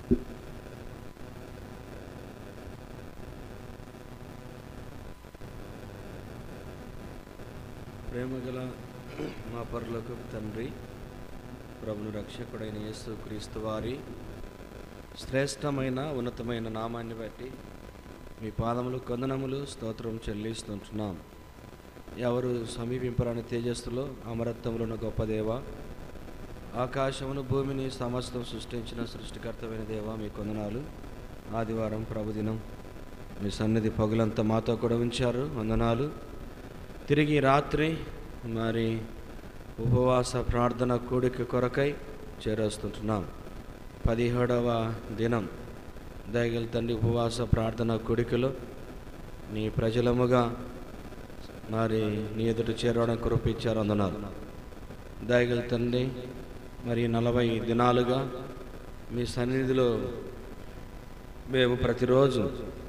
ప్రేమగల మా పరులకు తండ్రి ప్రభును రక్షకుడైన యేసు క్రీస్తు వారి శ్రేష్టమైన ఉన్నతమైన నామాన్ని బట్టి మీ పాదములు కొందనములు స్తోత్రం చెల్లిస్తుంటున్నాం ఎవరు సమీపింపరాని తేజస్సులో అమరత్వములున్న గొప్ప దేవ ఆకాశమును భూమిని సమస్తం సృష్టించిన సృష్టికర్తమైన దేవ మీ కొందనాలు ఆదివారం ప్రభుదినం మీ సన్నిధి పగులంతా మాతో కూడా ఉంచారు వందనాలు తిరిగి రాత్రి మరి ఉపవాస ప్రార్థన కూడిక కొరకై చేరేస్తుంటున్నాం పదిహేడవ దినం దయగల తండ్రి ఉపవాస ప్రార్థన కూడికలో నీ ప్రజలముగా మరి నీ ఎదుట చేరడం కురిపించారు అందున్నారు దయగల తండ్రి మరి నలభై దినాలుగా మీ సన్నిధిలో మేము ప్రతిరోజు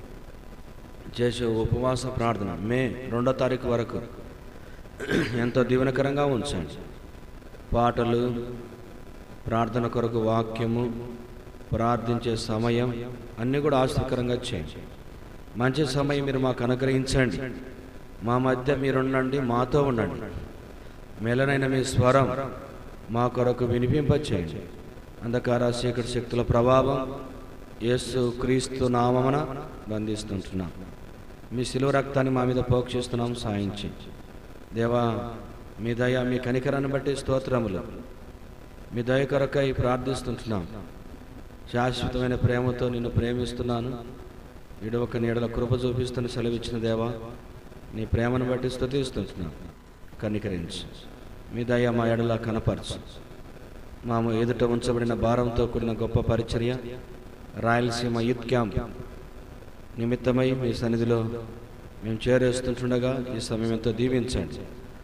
చేసే ఉపవాస ప్రార్థన మే రెండో తారీఖు వరకు ఎంతో దీవెనకరంగా ఉంచండి పాటలు ప్రార్థన కొరకు వాక్యము ప్రార్థించే సమయం అన్నీ కూడా ఆసక్తికరంగా చేయండి మంచి సమయం మీరు మాకు అనుగ్రహించండి మా మధ్య మీరుండండి మాతో ఉండండి మేలనైన మీ స్వరం మా కొరకు వినిపింపచేయండి అంధకార చీకటి శక్తుల ప్రభావం యేసు క్రీస్తు నామమున బంధిస్తుంటున్నాం మీ శిలువ రక్తాన్ని మా మీద పోక్షిస్తున్నాం సాయించి దేవా మీ దయ మీ కనికరాన్ని బట్టి స్తోత్రములు మీ దయ కొరకై ప్రార్థిస్తుంటున్నాం శాశ్వతమైన ప్రేమతో నిన్ను ప్రేమిస్తున్నాను విడవక నీడల కృప చూపిస్తున్న సెలవిచ్చిన దేవా నీ ప్రేమను బట్టి స్తుతిస్తుంటున్నాం కనికరించి మీ దయ మా ఎడల కనపరచు మాము ఎదుట ఉంచబడిన భారంతో కూడిన గొప్ప పరిచర్య రాయలసీమ యూత్ క్యాంప్ నిమిత్తమై మీ సన్నిధిలో మేము చేరేస్తుంటుండగా ఈ సమయం ఎంతో దీవించండి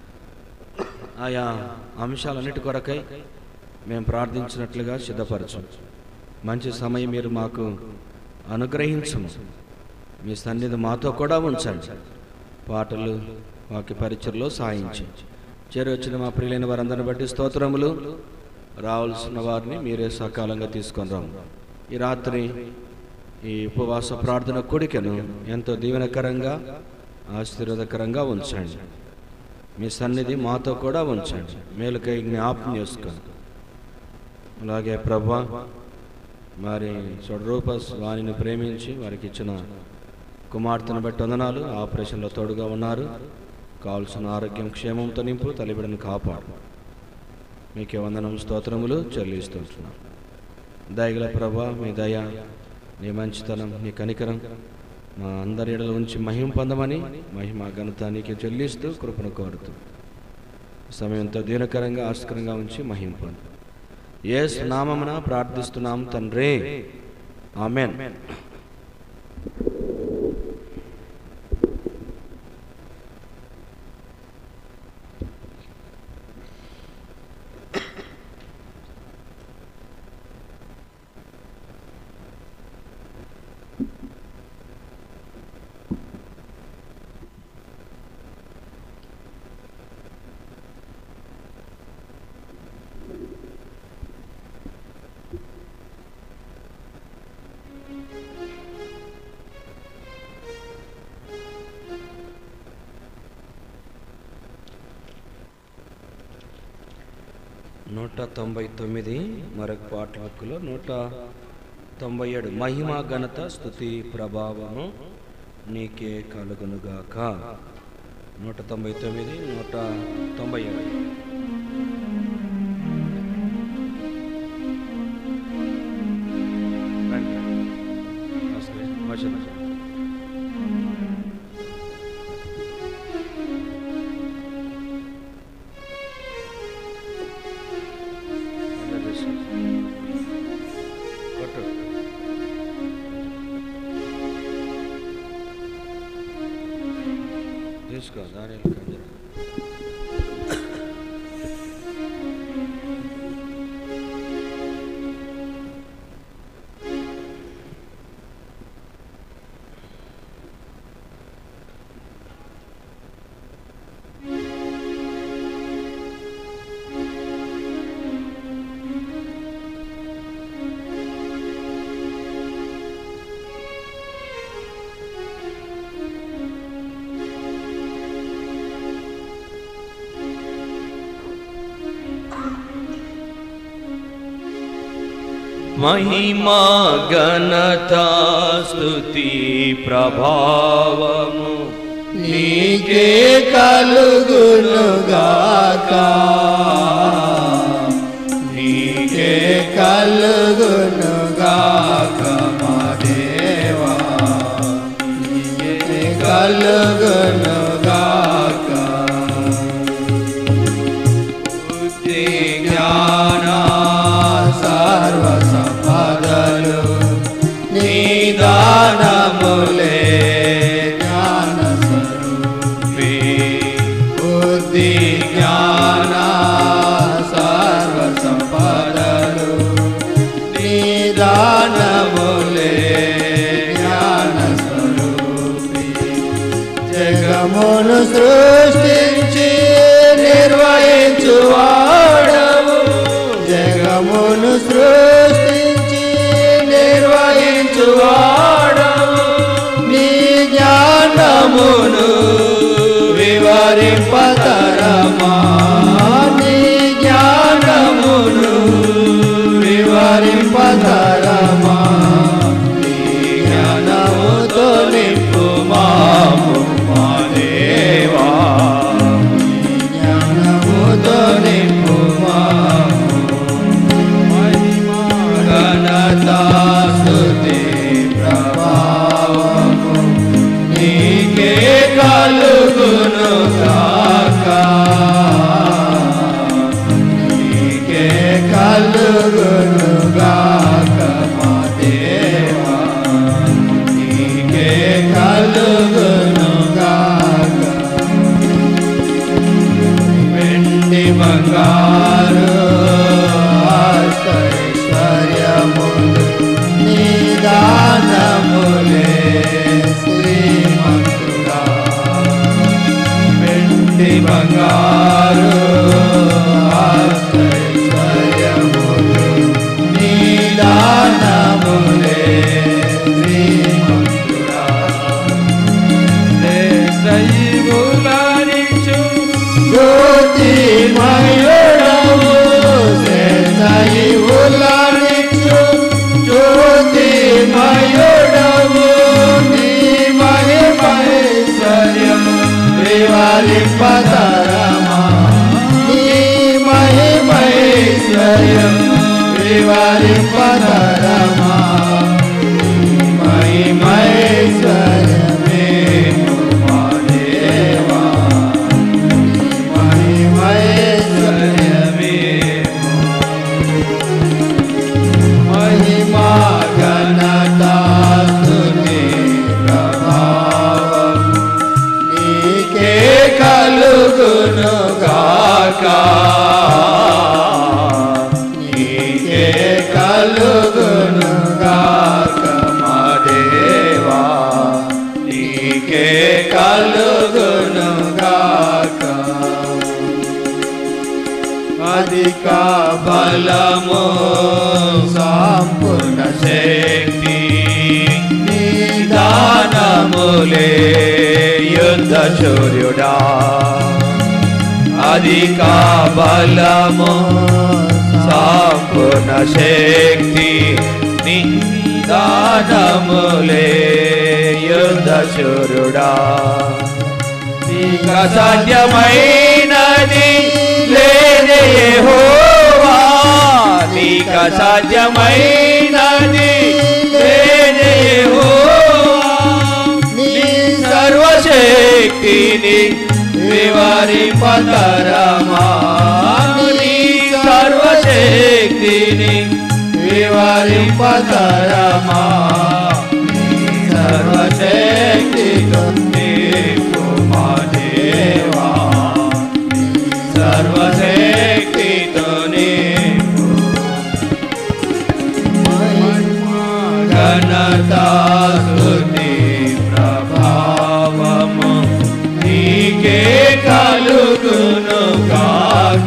ఆయా అంశాలన్నిటి కొరకై మేము ప్రార్థించినట్లుగా సిద్ధపరచు మంచి సమయం మీరు మాకు అనుగ్రహించము మీ సన్నిధి మాతో కూడా ఉంచండి పాటలు వాక్య పరిచయలో సాయించి చేరొచ్చిన మా ప్రియులైన వారందరిని బట్టి స్తోత్రములు రావాల్సిన వారిని మీరే సకాలంగా తీసుకొని రాము ఈ రాత్రి ఈ ఉపవాస ప్రార్థన కొడికను ఎంతో దీవెనకరంగా ఆశీర్వాదకరంగా ఉంచండి మీ సన్నిధి మాతో కూడా ఉంచండి మేలుకై జ్ఞాపకం చేసుకోండి అలాగే ప్రభా మరి రూపస్ వారిని ప్రేమించి వారికి ఇచ్చిన కుమార్తెను బట్టి వందనాలు ఆపరేషన్లో తోడుగా ఉన్నారు కావాల్సిన ఆరోగ్యం క్షేమంతో నింపు తల్లిబిడను కాపాడు మీకే వందనం స్తోత్రములు చెల్లిస్తుంటున్నాం దయగల ప్రభా మీ దయ నీ మంచితనం నీ కనికరం మా అందరి ఎడల ఉంచి మహిమ పొందమని మహిమ ఘనత నీకు చెల్లిస్తూ కృపను కోరుతూ సమయంతో దీనకరంగా ఆస్కరంగా ఉంచి మహిమ పొందు ఏ నామమున ప్రార్థిస్తున్నాం తండ్రి ఆమెన్ నూట తొంభై తొమ్మిది మరొక పాట హక్కులో నూట తొంభై ఏడు మహిమ ఘనత స్థుతి ప్రభావము నీకే కలుగునుగాక నూట తొంభై తొమ్మిది నూట తొంభై ఏడు రండి. అసలు వచనం. కొట్టు తీసుకో దాని కంజర మహిమా ఘనత స్తుతి ప్రభావము నీకే కలుగునుగాక నీకే కలుగునుగాక మా దేవా నీకే కలుగునుగాక బుద్ధి జ్ఞాన సర్వ సంపదలు నిదానములే జ్ఞాన స్వరూపి బుద్ధి జ్ఞాన సర్వ సంపదలు నిదానములే జ్ఞాన స్వరూపి జగమును సృష్టించి నిర్వహించువాడవు జగమును సృష్టించి నిర్వహించువాడవు నీ జ్ఞానమును వివరింపతరమా నీ జ్ఞానమును వివరింపతరమా నీ జ్ఞానముతో నింపు మాము మా దేవా నీ జ్ఞానముతో నింపు మాము మహిమా ఘనత స్తుతి ప్రభావము నీకే కలుగును కాక నీకే కలుగును గాక మా దేవా నీకే కలుగును గాక వెండి బంగారు ఐశ్వర్యములు నిదానములే శ్రీమంతుడా వెండి బంగారు ఐశ్వర్యములు నిదానములే శ్రీమంతుడా దైవులారించు జ్యోతిమయుడవు శేషయులానిచ్చు జ్యోతిమయుడవు నీ మహిమైశ్వర్యము వివరింపతరమా నీ మహిమైశ్వర్యము వివరింపతరమా నీ మహిమైశ్వర్యమే మా దేవా మహిమైశ్వర్యమే మహిమా ఘనత స్తుతి ప్రభావం నీకే కలుగును గాక నీకే కలుగును గాక మా దేవా నీకే కలుగును గాక అధిక బలము సంపూర్ణ శక్తి నిదానములే యుద్ధ సూర్యుడా అధిక బలము సంపూర్ణ శక్తి నిదానములే యుద్ధ సూర్యుడా ఇక సాధ్యమైనది లేదే యెహోవా నీక సాధ్యమైనది లేదే యెహోవా నీ సర్వశక్తిని వివరింపతరమా నీ సర్వశక్తిని వివరింపతరమా నీ సర్వశక్తితో నీకు మా దేవా నీ సర్వశక్తితో నీకు ఘనత స్తుతి ప్రభావము నీకే కలుగును కాక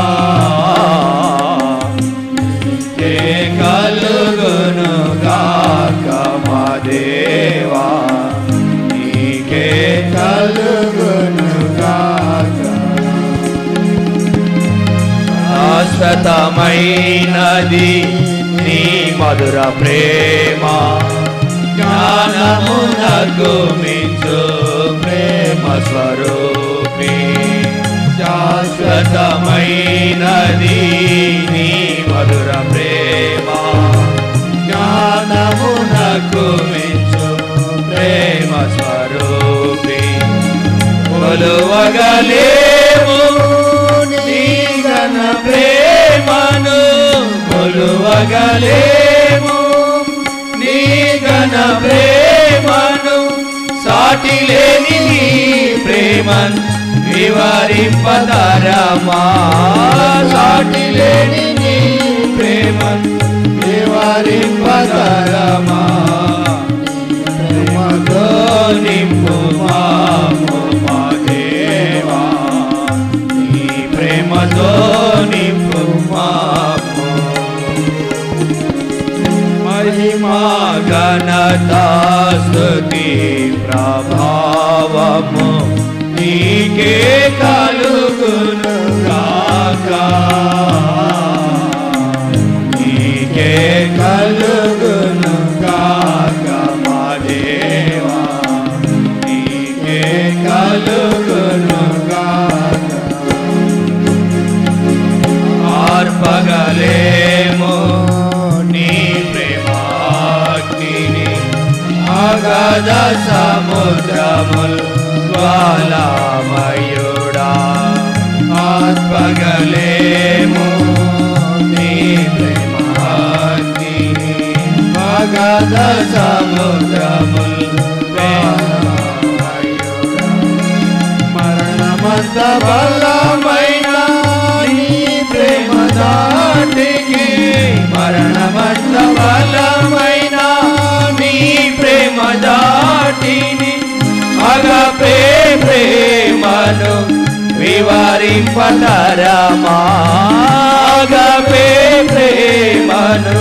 నీకే కలుగును గాక మా దేవా నీకే కలుగును గాక శాశ్వతమైనది నీ మధుర ప్రేమ జ్ఞానమునకు మించు ప్రేమ స్వరూపి శాశ్వతమైనది నీ మధుర ప్రేమ జ్ఞానమునకు మించు ప్రేమ స్వరూపి కొలువగలేము నీ ఘన ప్రేమను కొలువగలేము నీ ఘన ప్రేమను సాటి లేని నీ ప్రేమన్ వివరింపదరమా సాటి లేని నీ ప్రేమన్ వివరింపదరమా ప్రేమతో నింపు మాము మా దేవా నీ ప్రేమతో నింపు మాము మహిమా ఘనత స్తుతి ప్రభావము నీకే కలుగును గాక నీకే కలుగును గాక మా దేవా నీకే కలుగును గాక ఆర్పగలేము నీ ప్రేమాగ్నిని అగద సముద్రముల్ జ్వాలామయుడా ఆర్పగలేము నీ ప్రేమాగ్నిని అగద సముద్రముల్ జ్వాలామయుడా మరణమంత బలమైన నీ ప్రేమ దాటికి మరణమంత బలమైన నీ ప్రేమ దాటిని అగపే ప్రేమను వివరింపతరమా అగపే ప్రేమను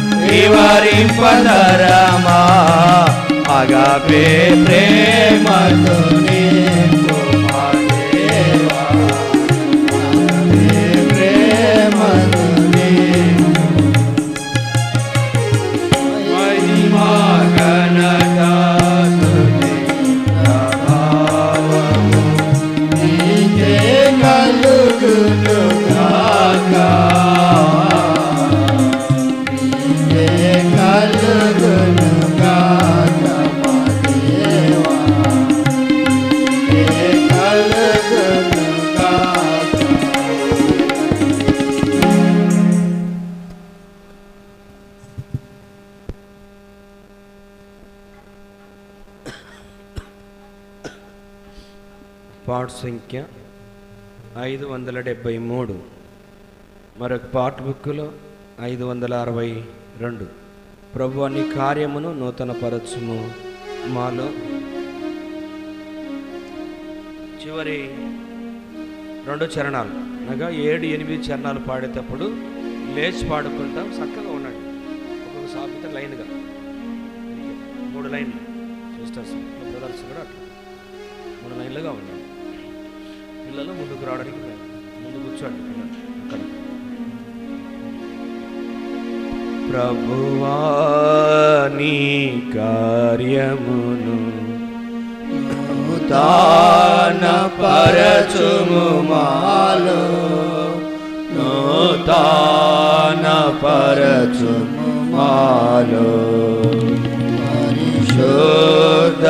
వివరింపతరమా అగపే ప్రేమతో నింపు మా దేవా. అగపే ప్రేమతో నింపు. మహిమా ఘనత స్తుతి ప్రభావము నీకే కలుగును గాక. నీకే కలుగును గాక మా దేవా. నీకే కలుగును గాక. పాట సంఖ్య ఐదు వందల డెబ్భై మూడు మరొక పాట బుక్కులో ఐదు వందల అరవై రెండు ప్రభు అన్ని కార్యమును నూతన పరచుము మాలో చివరి రెండు చరణాలు అనగా ఏడు ఎనిమిది చరణాలు పాడేటప్పుడు లేచి పాడుకుంటాం చక్కగా ఉండండి ఒక్కొక్క సాఫీగా లైన్గా మూడు లైన్లు సిస్టర్స్ బ్రదర్స్ కూడా అట్లా మూడు లైన్లుగా ఉండండి పిల్లలు ముందుకు రావడానికి ప్రయత్నం. ముందు కూర్చోండి పిల్లలు అక్కడ ప్రభువా నీ కార్యమును నూతన పరచుము మాలో నూతన పరచుము మాలో పరిశుద్ధ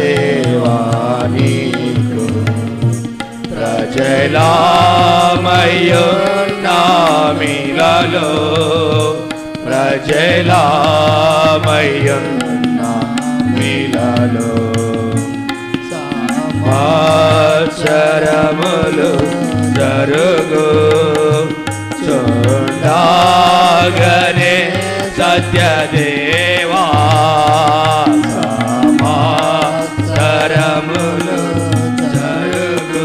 దేవానీకు ప్రజలామయ్యున్నామిలలో ప్రజలామయ్యున్నామిలలో సంవత్సరములు జరుగు చూడాగనే సత్యదేవా సంవత్సరములు జరుగు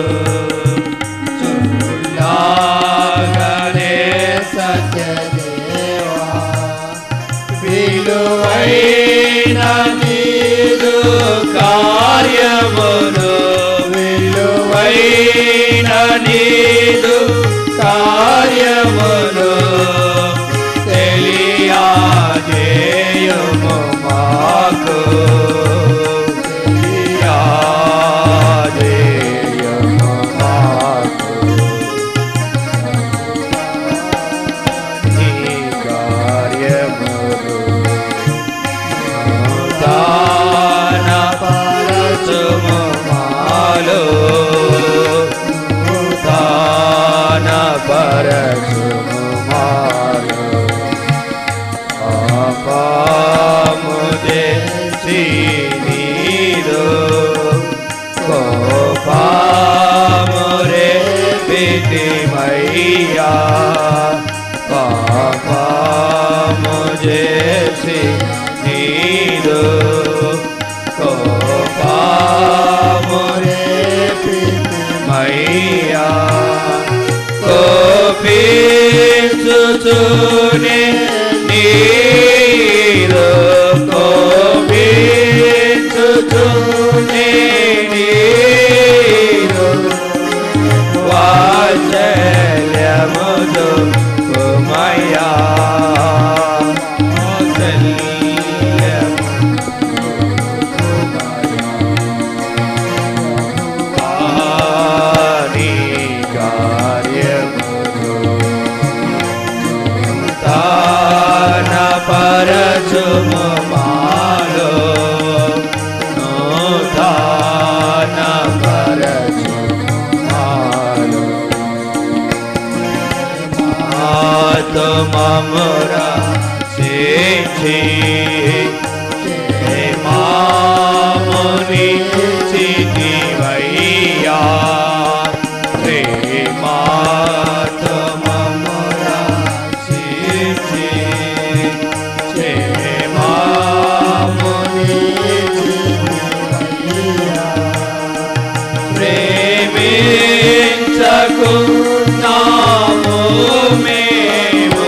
చూడాగనే సత్యదేవా విలువైన నీదు కార్యమును విలువైన నీదు కార్యమును తెలియా పరచుము మాలో పాపము చేసి నీరు కోపము రేపితిమయ్యా పాపము చేసి నీరు కోపము రేపితిమయ్యా కోపించుచునే నీరు కోపించుచునే నీరు వాత్సల్యముదు కుమయ్యా ఆది కార్యములు తాన పరచుము మాలో నూతన పరచుము మాలో ఆత్మమురా చేచి మాముని చితివయ్యా ప్రేమాత్మమురా చేచి మాముని ప్రేమించకున్నాము మేము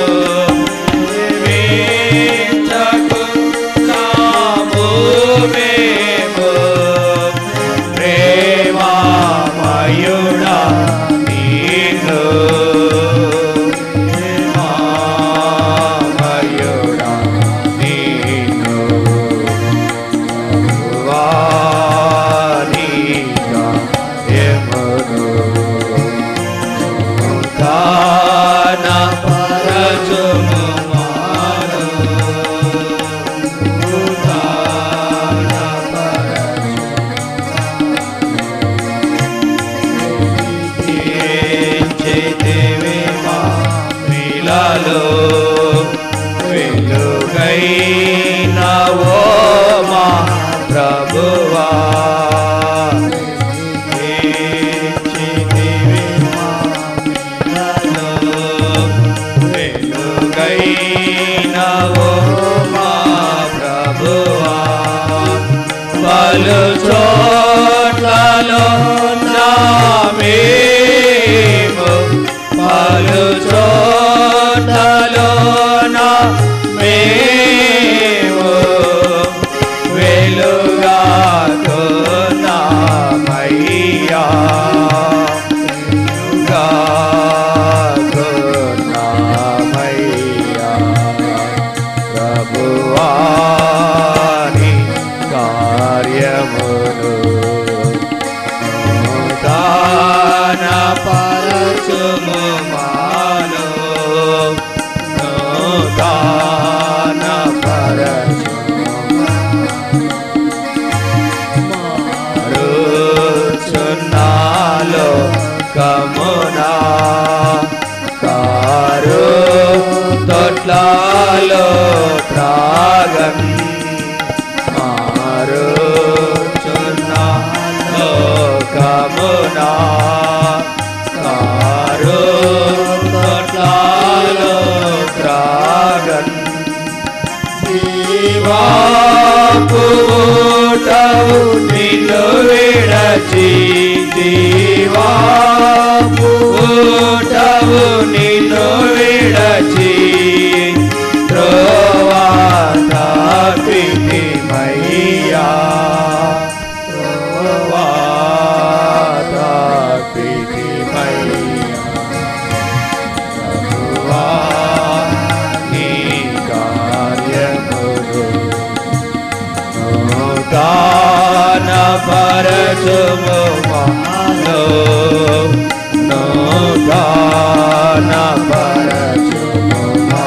ప్రేమించకున్నాము మేము ప్రేమామయుడా నీను ప్రేమామయుడా నీను వాణిగా ఎమును తాన పరచుము మాను తాన పరచుము మా మిలలో వెలుగైనవో మా ప్రభువా చేతివి మా మిలలో వెలుగైనవో మా ప్రభువా పలు చోట్లలో నా మేము పలు చోట్లలో నా మేము వెలుగాకున్నామయ్యా వెలుగాకున్నామయ్యా ప్రభువాని కార్యములు దాన పరచుము మాలో దాన పరచుము మారుచున్నాలో కమునా కారు తొట్లాలో త్రాగన్ మారుచున్నాలో కమునా కారు తొట్లాలో త్రాగన్ జీవాపుటవు నిన్ను విడచి జీవాపుటవు నిన్ను విడచి త్రోవాత మయ్యా త్రోవాత మయ్యా నీ కార్యములు నూతన పరచుము మాలో నూతన పరచుము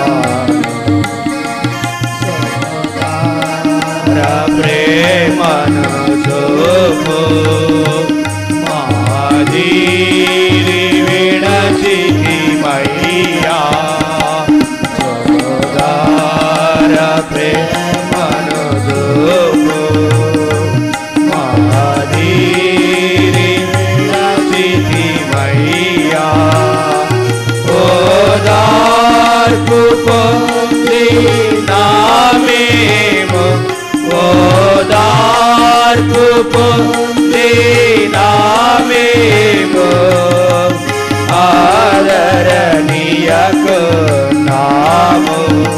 మాలో ప్రేమను చూపు మాదీరి విడచికి మయ ప్రేమను చూపు మాధీరి రచితివయ్యా ఓదార్పు పొంది నామేము ఓదార్పు పొంది నామేము ఆదరణీయకు నాము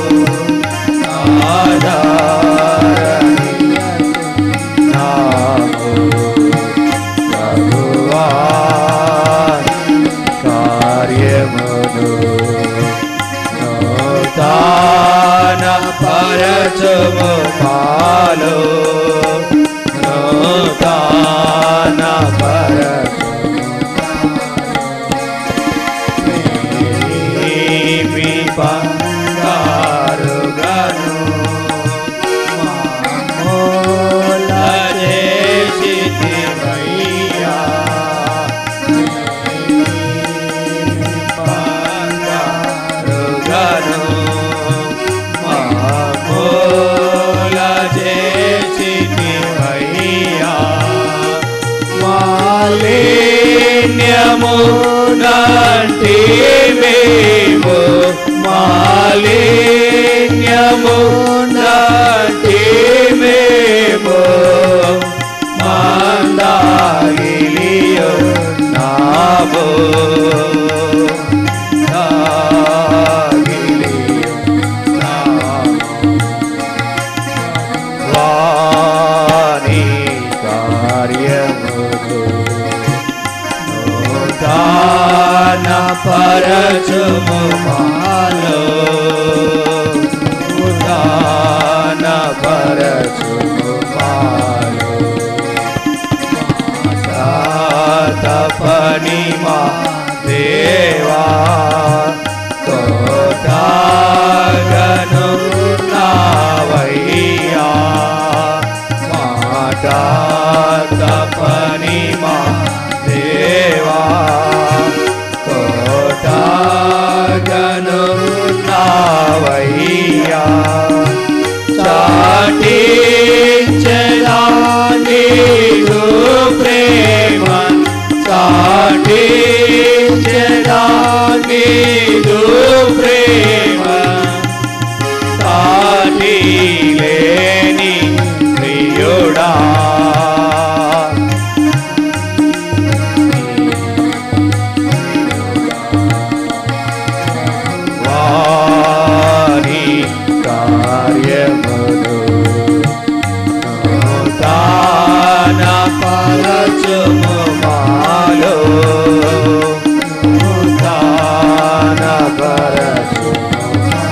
ఆదరణీయకు నాము ప్రభువా కార్యమును నూతన పరచుము మాలో నూతన పరచుము మీ బంగారుగను మామూల చేసితివయ్యా బంగారుగను మామూల చేసితివయ్యా మాలిన్యము నంటి మేము మాలిన్యము నంటి మేము మందాగిలియో నామో దాగిలియో నామో వాణి కార్యములు నూతన పరచుము మాలో నూతన పరచుము మాలో తపని మా దేవా కోటాగను నావయ్యా మాట తపని మా దేవా కోటాగను నావయ్యా చాటి నీదు ప్రేమ చాటి నీదు ప్రేమ సాటి లేని ప్రియుడా వారి కార్యములు నూతన పరచుము మాలో నూతన పరచుము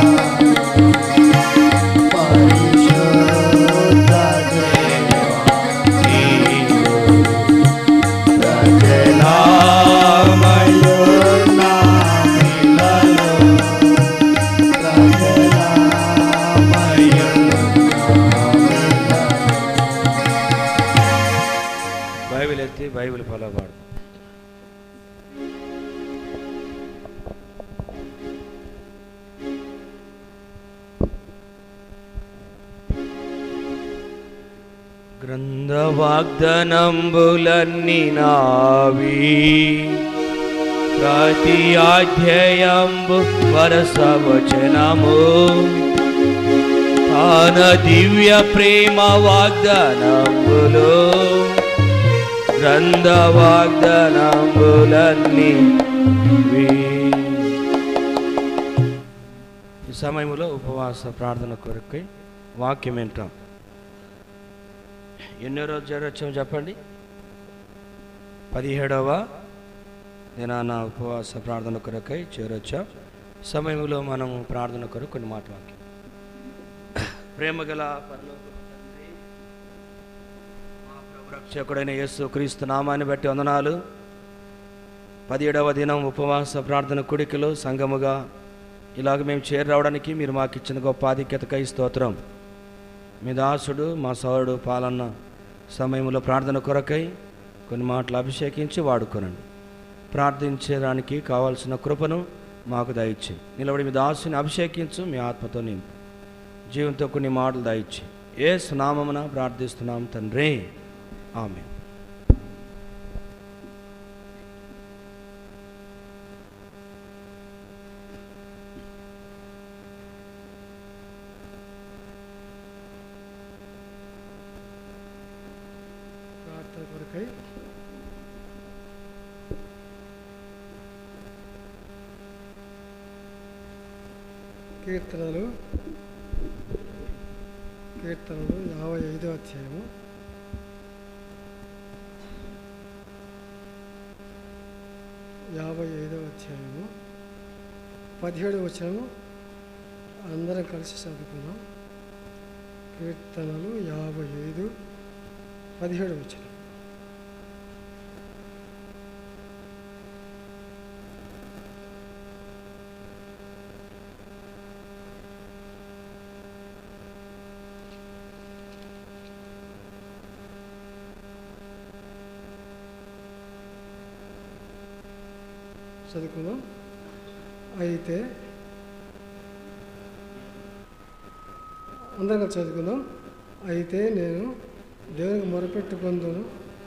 పరిశుద్ధ దేవా నీవు బైబిల్ ఎత్తి బైబిల్ ఫాలో పాడు గ్రంథ వాగ్దనంబులన్నీ నావి ప్రతి అధ్యయంబు వరస వచనము తాన దివ్య ప్రేమ వాగ్దానంబులు గ్రంథ వాగ్దానంబులన్నీ ఇవి. ఈ సమయంలో ఉపవాస ప్రార్థన కొరకై వాక్యం వింటాం ఎన్నో రోజు చేరొచ్చాము చెప్పండి పదిహేడవ దినాన ఉపవాస ప్రార్థన కొరకై చేరొచ్చాం సమయంలో మనము ప్రార్థన కొరకు కొన్ని మాటలు వాక్యం. ప్రేమ గల పరలోకపు తండ్రి, మా ప్రభు రక్షకుడైన యేసు క్రీస్తు నామాన్ని బట్టి వందనాలు పదిహేడవ దినం ఉపవాస ప్రార్థన కుడికలో సంఘముగా ఇలాగ మేము చేరి రావడానికి మీరు మాకు ఇచ్చిన గొప్ప ఆధిక్యతకై స్తోత్రం మీ దాసుడు మా సోదరుడు పాలన్న సమయంలో ప్రార్థన కొరకై కొన్ని మాటలు అభిషేకించి వాడుకోనండి ప్రార్థించడానికి కావాల్సిన కృపను మాకు దయచి నిలబడి మీ దాసుని అభిషేకించు మీ ఆత్మతో నింపు జీవంతో కొన్ని మాటలు దాయిచ్చి ఏ సునామమున ప్రార్థిస్తున్నాం తండ్రి ఆమె ప్రార్థన కొరకై కీర్తనలు కీర్తనలు యాభై ఐదో అధ్యాయము యాభై ఐదో అధ్యాయము పదిహేడు వచనము అందరం కలిసి చదువుకుందాం కీర్తనలు యాభై ఐదు పదిహేడు వచనం చదువుకుందాం అయితే అందరం కలిసి చదువుకుందాం అయితే నేను దేవునికి మొరపెట్టుకుందును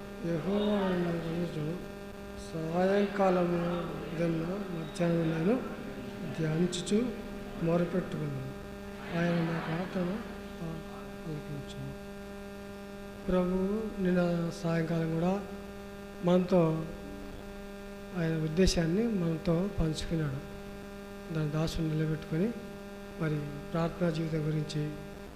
యహోవాను సాయంకాలము ఉదయం మధ్యాహ్నం నేను ధ్యానించుచు మొరపెట్టుకున్నాను ఆయన నా ప్రార్థన ఆలకించాను ప్రభు నిన్న సాయంకాలం కూడా మనతో ఆయన ఉద్దేశాన్ని మనతో పంచుకున్నాడు దాని దాసుని నిలబెట్టుకొని మరి ప్రార్థనా జీవితం గురించి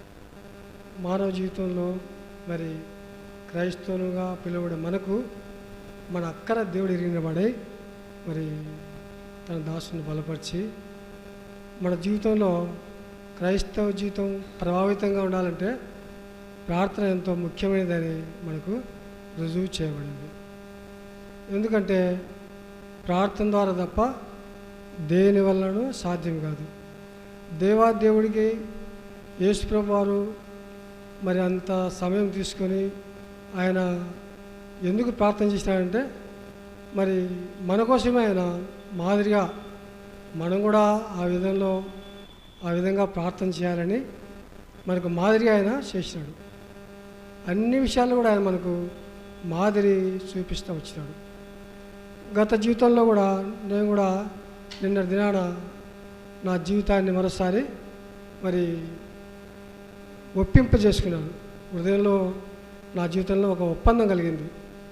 మానవ జీవితంలో మరి క్రైస్తవులుగా పిలువడే మనకు మన అక్కర దేవుడు ఎరిగినబడి మరి తన దాసుని బలపరిచి మన జీవితంలో క్రైస్తవ జీవితం ప్రభావితంగా ఉండాలంటే ప్రార్థన ఎంతో ముఖ్యమైనదని మనకు రుజువు చేయబడింది ఎందుకంటే ప్రార్థన ద్వారా తప్ప దేని వలన సాధ్యం కాదు దేవాదేవుడికి యేసుప్రభు వారు మరి అంత సమయం తీసుకొని ఆయన ఎందుకు ప్రార్థన చేసినాడంటే మరి మన కోసమే ఆయన మాదిరిగా మనం కూడా ఆ విధంలో ఆ విధంగా ప్రార్థన చేయాలని మనకు మాదిరిగా ఆయన చేసినాడు అన్ని విషయాల్లో కూడా ఆయన మనకు మాదిరి చూపిస్తూ వచ్చినాడు గత జీవితంలో కూడా నేను కూడా నిన్న దినాన నా జీవితాన్ని మరోసారి మరి ఒప్పింప చేసుకున్నాను హృదయంలో నా జీవితంలో ఒక ఒప్పందం కలిగింది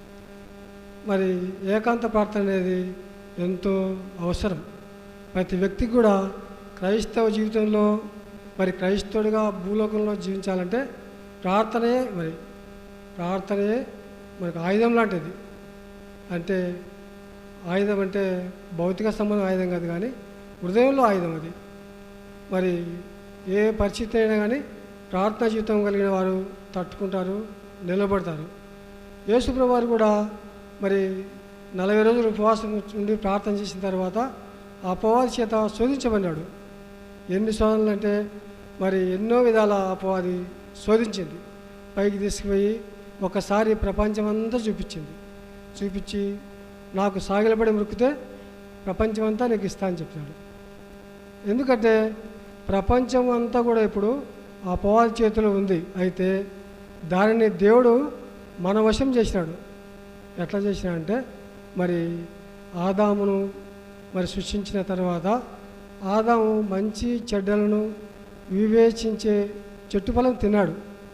మరి ఏకాంత ప్రార్థన అనేది ఎంతో అవసరం ప్రతి వ్యక్తికి కూడా క్రైస్తవ జీవితంలో మరి క్రైస్తవుడిగా భూలోకంలో జీవించాలంటే ప్రార్థనయే మరి ప్రార్థనయే మనకు ఆయుధం లాంటిది అంటే ఆయుధం అంటే భౌతిక సంబంధం ఆయుధం కాదు కానీ హృదయంలో ఆయుధం అది మరి ఏ పరిస్థితి అయినా కానీ ప్రార్థనా జీవితం కలిగిన వారు తట్టుకుంటారు నిలబడతారు యేసుప్రభు వారు కూడా మరి నలభై రోజులు ఉపవాసం ఉండి ప్రార్థన చేసిన తర్వాత ఆ అపవాది చేత శోధించమన్నాడు ఎన్ని శోధనలు అంటే మరి ఎన్నో విధాల అపవాది శోధించింది పైకి తీసుకుపోయి ఒకసారి ప్రపంచమంతా చూపించింది చూపించి నాకు సాగిలబడి మృక్కితే ప్రపంచమంతా నీకు ఇస్తా అని చెప్పినాడు ఎందుకంటే ప్రపంచం అంతా కూడా ఇప్పుడు ఆ అపవాది చేతిలో ఉంది అయితే దానిని దేవుడు మన వశం చేసినాడు ఎట్లా చేసినాడంటే మరి ఆదామును మరి సృష్టించిన తర్వాత ఆదాము మంచి చెడ్డలను వివేచించే చెట్టు ఫలం తిన్నాడు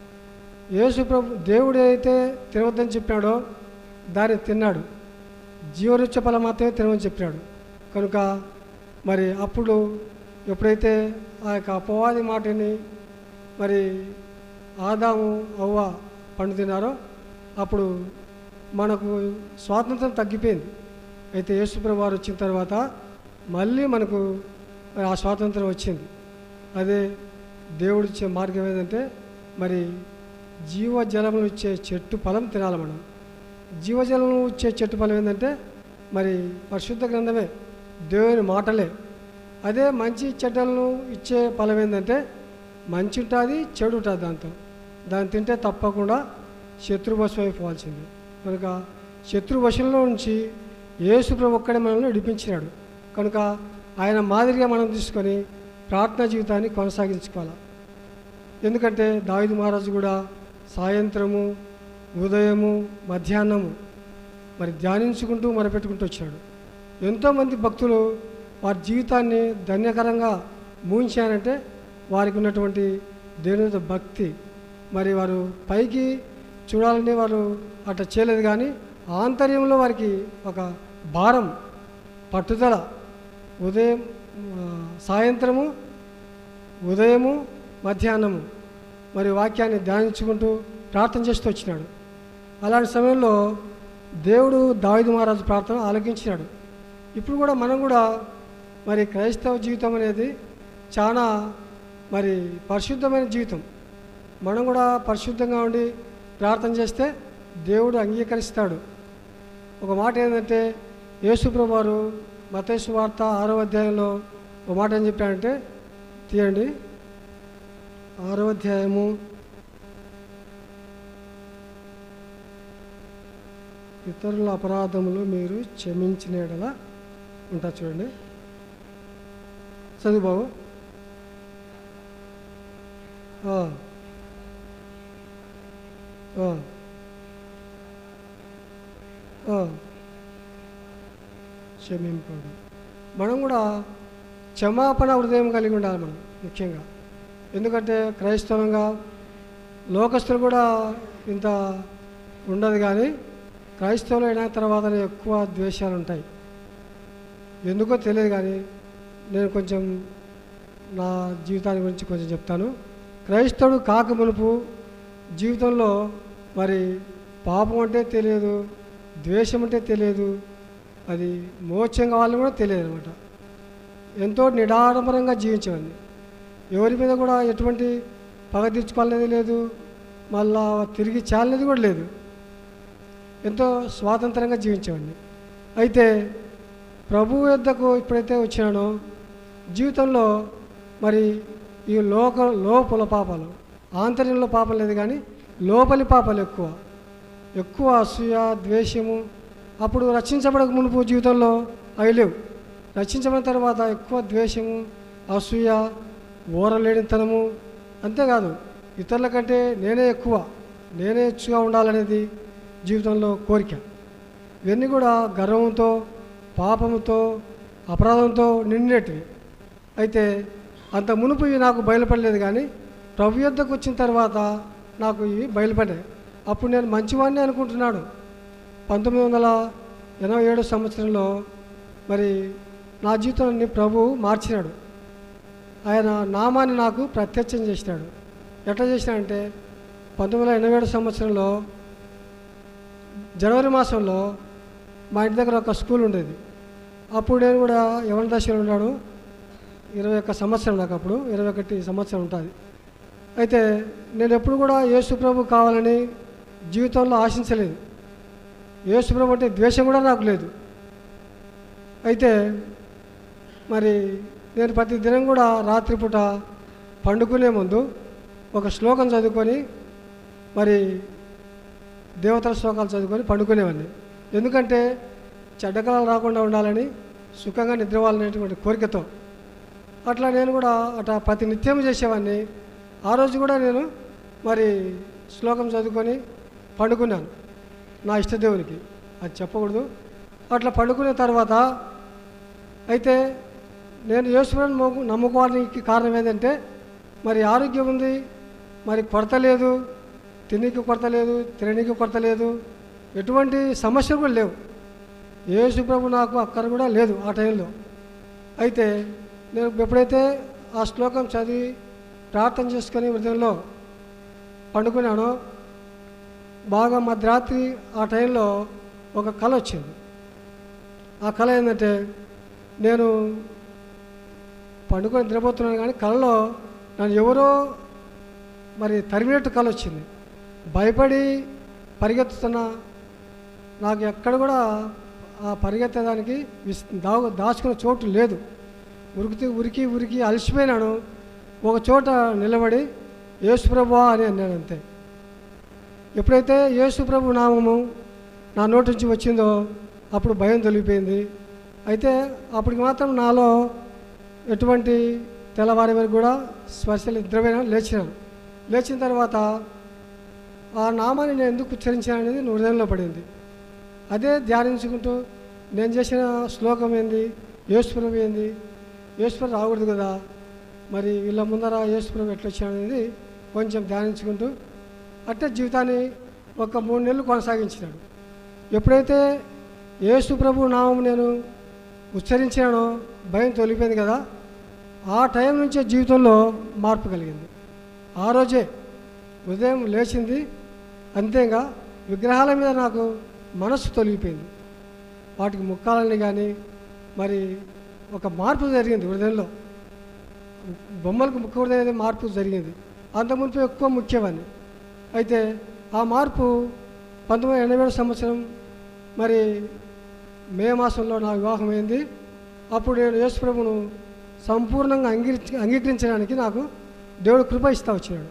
యేసు ప్రభు దేవుడు అయితే తినవద్దని చెప్పాడో దాన్ని తిన్నాడు జీవరుచ్చ ఫలం మాత్రమే తినమని చెప్పాడు కనుక మరి అప్పుడు ఎప్పుడైతే ఆ యొక్క అపవాది మాటని మరి ఆదాము అవ్వ పండు తిన్నారో అప్పుడు మనకు స్వాతంత్రం తగ్గిపోయింది అయితే యేసుప్రభు వారు వచ్చిన తర్వాత మళ్ళీ మనకు మరి ఆ స్వాతంత్రం వచ్చింది అదే దేవుడిచ్చే మార్గం ఏంటంటే మరి జీవజలమును ఇచ్చే చెట్టు ఫలం తినాలి మనం జీవజలము ఇచ్చే చెట్టు ఫలం ఏంటంటే మరి పరిశుద్ధ గ్రంథమే దేవుని మాటలే అదే మంచి చెడ్డలను ఇచ్చే ఫలం ఏంటంటే మంచి ఉంటుంది చెడు ఉంటుంది దాంతో దాన్ని తింటే తప్పకుండా శత్రువశం అయిపోవాల్సింది కనుక శత్రువశంలో నుంచి యేసుప్రభు ఒక్కడే మనల్ని విడిపించినాడు కనుక ఆయన మాదిరిగా మనం తీసుకొని ప్రార్థనా జీవితాన్ని కొనసాగించుకోవాలి ఎందుకంటే దావిది మహారాజు కూడా సాయంత్రము ఉదయము మధ్యాహ్నము మరి ధ్యానించుకుంటూ మొరపెట్టుకుంటూ వచ్చాడు ఎంతోమంది భక్తులు వారి జీవితాన్ని ధన్యకరంగా ముగించారంటే వారికి ఉన్నటువంటి దేవుని మీద భక్తి మరి వారు పైకి చూడాలని వారు అట్లా చేయలేదు కానీ ఆంతర్యంలో వారికి ఒక భారం పట్టుదల ఉదయం ఆ, సాయంత్రము ఉదయము మధ్యాహ్నము మరి వాక్యాన్ని ధ్యానించుకుంటూ ప్రార్థన చేస్తూ వచ్చినాడు అలాంటి సమయంలో దేవుడు దావిదు మహారాజు ప్రార్థన ఆలకించినాడు ఇప్పుడు కూడా మనం కూడా మరి క్రైస్తవ జీవితం అనేది చాలా మరి పరిశుద్ధమైన జీవితం మనం కూడా పరిశుద్ధంగా ఉండి ప్రార్థన చేస్తే దేవుడు అంగీకరిస్తాడు ఒక మాట ఏంటంటే యేసుప్రభు వారు మతేసు వార్త ఆరో అధ్యాయంలో ఒక మాట ఏం చెప్పాడంటే తీయండి ఆరో అధ్యాయము ఇతరుల అపరాధములు మీరు క్షమించిన యెడల ఉంటా చూడండి చదువు బాబు ఆ. ఆ. ఆ. క్షమింపడు మనం కూడా క్షమాపణ హృదయం కలిగి ఉండాలి మనం ముఖ్యంగా ఎందుకంటే క్రైస్తవంగా లోకస్తులు కూడా ఇంత ఉండదు కానీ క్రైస్తవులు అయిన తర్వాత ఎక్కువ ద్వేషాలు ఉంటాయి ఎందుకో తెలియదు కానీ నేను కొంచెం నా జీవితాన్ని గురించి కొంచెం చెప్తాను క్రైస్తవుడు కాక మునుపు జీవితంలో మరి పాపం అంటే తెలియదు ద్వేషం అంటే తెలియదు అది మోక్షం కావాలని కూడా తెలియదు అనమాట ఎంతో నిడాడంబరంగా జీవించేవాడిని ఎవరి మీద కూడా ఎటువంటి పగ తీర్చుకోవాలనేది లేదు మళ్ళా తిరిగి చాలనేది కూడా లేదు ఎంతో స్వాతంత్రంగా జీవించేవాడిని అయితే ప్రభు యొద్దకు ఎప్పుడైతే వచ్చినానో జీవితంలో మరి ఈ లోక లోపల పాపాలు ఆంతర్యంలో పాపం లేదు కానీ లోపలి పాపాలు ఎక్కువ ఎక్కువ అసూయ ద్వేషము అప్పుడు రక్షించబడక మునుపు జీవితంలో అవి లేవు రక్షించబడిన తర్వాత ఎక్కువ ద్వేషము అసూయ ఓరలేనితనము అంతేకాదు ఇతరుల కంటే నేనే ఎక్కువ నేనే హెచ్చుగా ఉండాలనేది జీవితంలో కోరిక ఇవన్నీ కూడా గర్వంతో పాపముతో అపరాధంతో నిండినటివి అయితే అంత మునుపు ఇవి నాకు బయలుపడలేదు కానీ ప్రభు యొద్దకు వచ్చిన తర్వాత నాకు ఇవి బయలుపడ్డాయి అప్పుడు నేను మంచివాడిని అనుకుంటున్నాడు పంతొమ్మిది వందల ఎనభై ఏడు సంవత్సరంలో మరి నా జీవితాన్ని ప్రభు మార్చినాడు ఆయన నామాన్ని నాకు ప్రత్యక్షం చేసినాడు ఎట్లా చేసినాడంటే పంతొమ్మిది వందల ఎనభై ఏడు సంవత్సరంలో జనవరి మాసంలో మా ఇంటి దగ్గర ఒక స్కూల్ ఉండేది అప్పుడు నేను కూడా యవన దశలో ఉన్నాడు ఇరవై ఒక్క సంవత్సరం నాకు అప్పుడు ఇరవై ఒకటి సంవత్సరం ఉంటుంది అయితే నేను ఎప్పుడు కూడా యేసు ప్రభు కావాలని జీవితంలో ఆశించలేదు యేసు ప్రభు అంటే ద్వేషం కూడా నాకు లేదు అయితే మరి నేను ప్రతి దినం కూడా రాత్రిపూట పండుకునే ముందు ఒక శ్లోకం చదువుకొని మరి దేవతల శ్లోకాలు చదువుకొని పండుకునేవాడిని ఎందుకంటే చెడ్డకళలు రాకుండా ఉండాలని సుఖంగా నిద్రవాలనేటువంటి కోరికతో అట్లా నేను కూడా అట్లా ప్రతి నిత్యం చేసేవాడిని ఆ రోజు కూడా నేను మరి శ్లోకం చదువుకొని పండుకున్నాను నా ఇష్టదేవునికి అది చెప్పకూడదు అట్లా పండుకున్న తర్వాత అయితే నేను యేసుప్రభుని మోకు నమ్ముకోవడానికి కారణం ఏంటంటే మరి ఆరోగ్యం ఉంది మరి కొరత లేదు తినికి కొరత లేదు తినడానికి కొరత లేదు ఎటువంటి సమస్యలు కూడా లేవు యేసు ప్రభు నాకు అక్కడ కూడా లేదు ఆ టైంలో అయితే నేను ఎప్పుడైతే ఆ శ్లోకం చదివి ప్రార్థన చేసుకొని హృదయంలో పండుకున్నానో బాగా మధ్యరాత్రి ఆ టైంలో ఒక కళ వచ్చింది ఆ కళ ఏంటంటే నేను పండుకొని నిద్రపోతున్నాను కానీ కళలో నన్ను ఎవరో మరి తరిమినట్టు కళ వచ్చింది భయపడి పరిగెత్తుతున్న నాకు ఎక్కడ కూడా ఆ పరిగెత్తడానికి విస్ దా దాచుకునే చోటు లేదు ఉరికి ఉరికి ఉరికి అలసిపోయినాను ఒక చోట నిలబడి యేసుప్రభు అని అన్నాను అంతే ఎప్పుడైతే యేసుప్రభు నామము నా నోటి నుంచి వచ్చిందో అప్పుడు భయం తొలిగిపోయింది అయితే అప్పటికి మాత్రం నాలో ఎటువంటి తెల్లవారి వరకు కూడా స్పర్శలు నిద్రపోయినా లేచినాను లేచిన తర్వాత ఆ నామాన్ని నేను ఎందుకు ఉచ్చరించాను అనేది నా హృదయంలో పడింది అదే ధ్యానించుకుంటూ నేను చేసిన శ్లోకం ఏంది యేసుప్రభు ఏంది యేసుప్రభు రాకూడదు కదా మరి వీళ్ళ ముందర యేసుప్రభు ఎట్లా వచ్చాడు అనేది కొంచెం ధ్యానించుకుంటూ అట్టే జీవితాన్ని ఒక మూడు నెలలు కొనసాగించినాడు ఎప్పుడైతే యేసు ప్రభు నామం నేను ఉచ్చరించానో భయం తొలిపోయింది కదా ఆ టైం నుంచే జీవితంలో మార్పు కలిగింది ఆ రోజే ఉదయం లేచింది అంతేగా విగ్రహాల మీద నాకు మనస్సు తొలగిపోయింది వాటికి ముక్కాలని కానీ మరి ఒక మార్పు జరిగింది హృదయంలో బొమ్మలకు ముక్కకూడదు అనేది మార్పు జరిగింది అంత మునుపు ఎక్కువ ముఖ్యమని అయితే ఆ మార్పు పంతొమ్మిది వందల ఎనభై ఏడు సంవత్సరం మరి మే మాసంలో నా వివాహం అయింది అప్పుడు నేను యేసుప్రభును సంపూర్ణంగా అంగీకరించి అంగీకరించడానికి నాకు దేవుడు కృప ఇస్తా వచ్చినాడు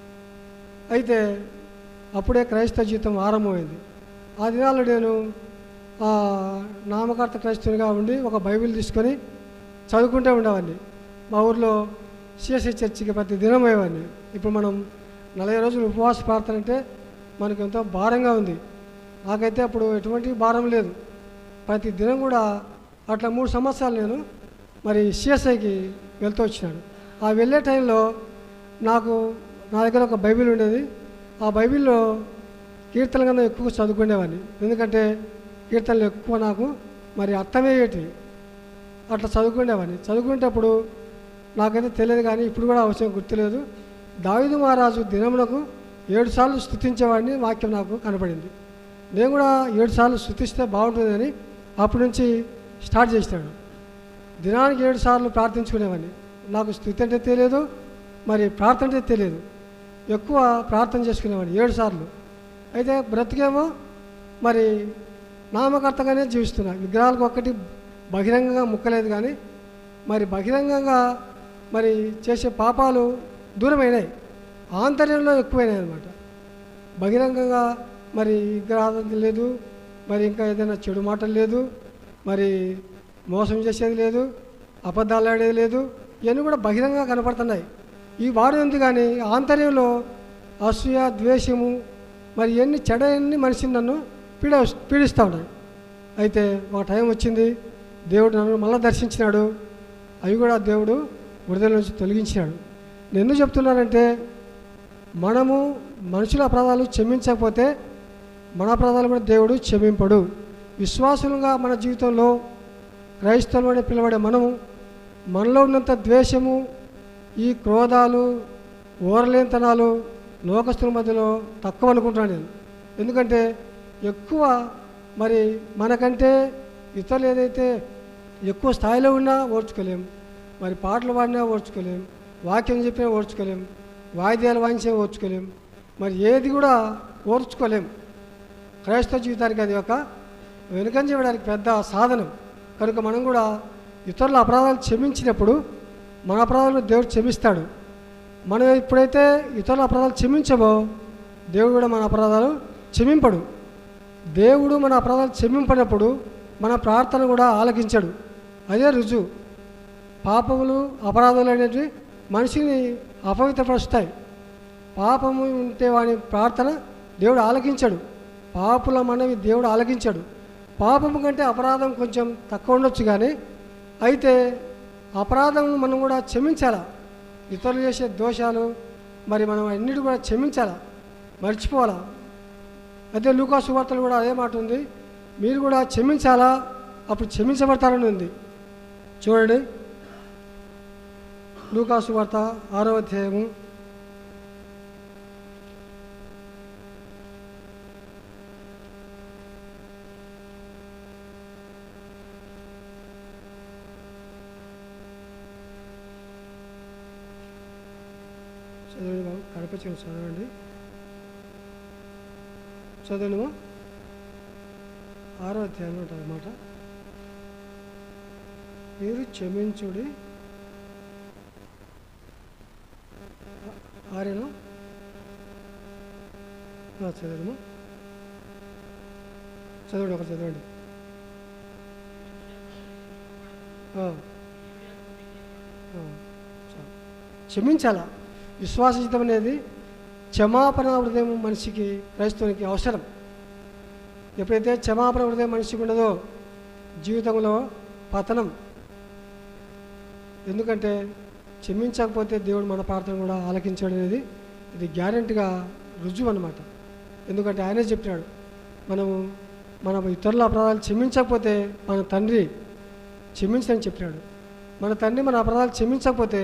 అయితే అప్పుడే క్రైస్తవ జీవితం ఆరంభమైంది ఆ దినాల్లో నేను ఆ, నామకర్త క్రైస్తవునిగా ఉండి ఒక బైబిల్ తీసుకొని చదువుకుంటూ ఉండేవాడిని మా ఊర్లో సిఎస్ఐ చర్చికి ప్రతి దినం అయ్యేవాడిని ఇప్పుడు మనం నలభై రోజులు ఉపవాస ప్రార్థన అంటే మనకు ఎంతో భారంగా ఉంది నాకైతే అప్పుడు ఎటువంటి భారం లేదు ప్రతి దినం కూడా అట్లా మూడు సంవత్సరాలు నేను మరి సిఎస్ఐకి వెళ్తూ వచ్చినాడు ఆ వెళ్ళే టైంలో నాకు నా దగ్గర ఒక బైబిల్ ఉండేది ఆ బైబిల్లో కీర్తన కన్నా ఎక్కువ చదువుకునేవాడిని ఎందుకంటే కీర్తనలు ఎక్కువ నాకు మరి అర్థమయ్యేటివి అట్లా చదువుకునేవాడిని చదువుకునేటప్పుడు నాకైతే తెలియదు కానీ ఇప్పుడు కూడా అవసరం గుర్తులేదు దావిదు మహారాజు దినమునకు ఏడు సార్లు స్థుతించేవాడిని వాక్యం నాకు కనపడింది నేను కూడా ఏడు సార్లు స్థుతిస్తే బాగుంటుందని అప్పటి నుంచి స్టార్ట్ చేసినాడు దినానికి ఏడు సార్లు ప్రార్థించుకునేవాడిని నాకు స్థుతి అంటే తెలియదు మరి ప్రార్థన అంటే తెలియదు ఎక్కువ ప్రార్థన చేసుకునేవాడిని ఏడు సార్లు అయితే బ్రతికేమో మరి నామకర్తగానే జీవిస్తున్నా విగ్రహాలకు ఒక్కటి బహిరంగంగా ముక్కలేదు కానీ మరి బహిరంగంగా మరి చేసే పాపాలు దూరమైనాయి ఆంతర్యంలో ఎక్కువైనాయి అనమాట బహిరంగంగా మరి విగ్రహాలు లేదు మరి ఇంకా ఏదైనా చెడు మాటలు లేదు మరి మోసం చేసేది లేదు అబద్ధాలు ఆడేది లేదు ఇవన్నీ కూడా బహిరంగంగా కనపడుతున్నాయి ఈ వాడు ఉంది కానీ ఆంతర్యంలో అసూయ ద్వేషము మరి ఎన్ని చెడన్ని మనిషిని నన్ను పీడ పీడిస్తూ ఉన్నాయి అయితే ఒక టైం వచ్చింది దేవుడు నన్ను మళ్ళీ దర్శించినాడు అవి కూడా దేవుడు విడుదల నుంచి తొలగించినాడు నేను ఎందుకు చెప్తున్నానంటే మనము మనుషుల అపరాధాలు క్షమించకపోతే మన అపరాధాలు కూడా దేవుడు క్షమింపడు విశ్వాసులుగా మన జీవితంలో క్రైస్తవులు అని పిలవడే మనము మనలో ఉన్నంత ద్వేషము ఈ క్రోధాలు ఓరలేనితనాలు లోకస్తుల మధ్యలో తక్కువ అనుకుంటున్నాను నేను ఎందుకంటే ఎక్కువ మరి మనకంటే ఇతరులు ఏదైతే ఎక్కువ స్థాయిలో ఉన్నా ఓర్చుకోలేం మరి పాటలు పాడినా ఓర్చుకోలేం వాక్యం చెప్పినా ఓర్చుకోలేం వాయిద్యాలు వాయించినా ఓర్చుకోలేం మరి ఏది కూడా ఓర్చుకోలేం క్రైస్తవ జీవితానికి అది ఒక వెనుకంజ చేయడానికి పెద్ద సాధనం కనుక మనం కూడా ఇతరుల అపరాధాలు క్షమించినప్పుడు మన అపరాధాలు దేవుడు క్షమిస్తాడు మనం ఎప్పుడైతే ఇతరుల అపరాధాలు క్షమించమో దేవుడు కూడా మన అపరాధాలు క్షమింపడు దేవుడు మన అపరాధాలు క్షమింపనప్పుడు మన ప్రార్థన కూడా ఆలకించడు అదే రుజువు పాపములు అపరాధాలు అనేటివి మనిషిని అపవిత్రపరుస్తాయి పాపము ఉంటే వాని ప్రార్థన దేవుడు ఆలకించడు పాపుల మనవి దేవుడు ఆలకించాడు పాపము కంటే అపరాధం కొంచెం తక్కువ ఉండొచ్చు కానీ అయితే అపరాధం మనం కూడా క్షమించాలా ఇతరులు చేసే దోషాలు మరి మనం అన్నిటి కూడా క్షమించాలా మర్చిపోవాలా అదే లూకా సువార్తలు కూడా అదే మాట ఉంది మీరు కూడా క్షమించాలా అప్పుడు క్షమించబడతారని ఉంది చూడండి లూకా సువార్త ఆరో అధ్యాయము చదవండి బాబు కడపచ్చిన చదవండి చదవండి మా ఆరో అధ్యాయం ఉంటుంది అన్నమాట మీరు క్షమించుడి ఆరేను చదవడము చదవండి ఒకటి చదవండి ఆ. ఆ. చాలు. క్షమించాలా విశ్వాసజితం అనేది క్షమాపణ హృదయం మనిషికి క్రైస్తవునికి అవసరం ఎప్పుడైతే క్షమాపణ హృదయం మనిషికి ఉండదో జీవితంలో పతనం ఎందుకంటే క్షమించకపోతే దేవుడు మన ప్రార్థన కూడా ఆలకించాడు అనేది ఇది గ్యారెంటీగా రుజువు అనమాట ఎందుకంటే ఆయనే చెప్పినాడు మనము మన ఇతరుల అపరాధాలు క్షమించకపోతే మన తండ్రి క్షమించని చెప్పినాడు మన తండ్రి మన అపరాధాలు క్షమించకపోతే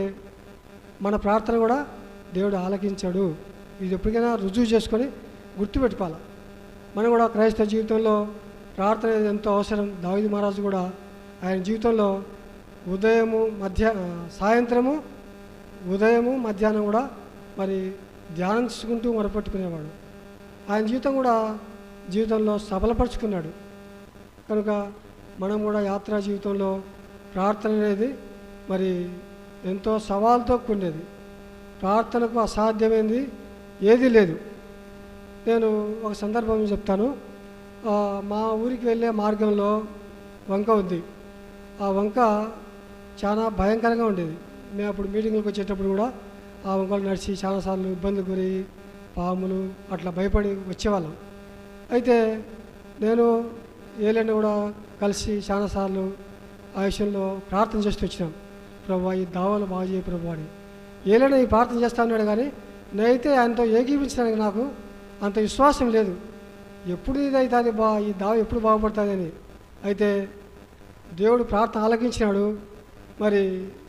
మన ప్రార్థన కూడా దేవుడు ఆలకించాడు ఇది ఎప్పటికైనా రుజువు చేసుకొని గుర్తుపెట్టుకోవాలి మనం కూడా క్రైస్తవ జీవితంలో ప్రార్థన అనేది ఎంతో అవసరం దావిది మహారాజు కూడా ఆయన జీవితంలో ఉదయము మధ్య సాయంత్రము ఉదయము మధ్యాహ్నం కూడా మరి ధ్యానం చేసుకుంటూ మొరపెట్టుకునేవాడు ఆయన జీవితం కూడా జీవితంలో సఫలపరుచుకున్నాడు కనుక మనం కూడా యాత్రా జీవితంలో ప్రార్థన అనేది మరి ఎంతో సవాల్తో కూడినది ప్రార్థనకు అసాధ్యమైంది ఏదీ లేదు నేను ఒక సందర్భం చెప్తాను ఆ, మా ఊరికి వెళ్ళే మార్గంలో వంక ఉంది ఆ వంక చాలా భయంకరంగా ఉండేది మేము అప్పుడు మీటింగ్లకు వచ్చేటప్పుడు కూడా ఆ వంకలు నడిచి చాలాసార్లు ఇబ్బంది గురి పాములు అట్లా భయపడి వచ్చేవాళ్ళం అయితే నేను ఏలైనా కూడా కలిసి చాలాసార్లు ఆ విషయంలో ప్రార్థన చేస్తూ వచ్చినాం ప్రభు ఈ దావాలు బాగు చేయ ప్రభు అని ఏలైనా ఈ ప్రార్థన చేస్తా ఉన్నాడు కానీ నేనైతే ఆయనతో ఏకీపించడానికి నాకు అంత విశ్వాసం లేదు ఎప్పుడు ఇది అవుతుంది బా ఈ దావ ఎప్పుడు బాగుపడుతుంది అని అయితే దేవుడు ప్రార్థన ఆలకించినాడు మరి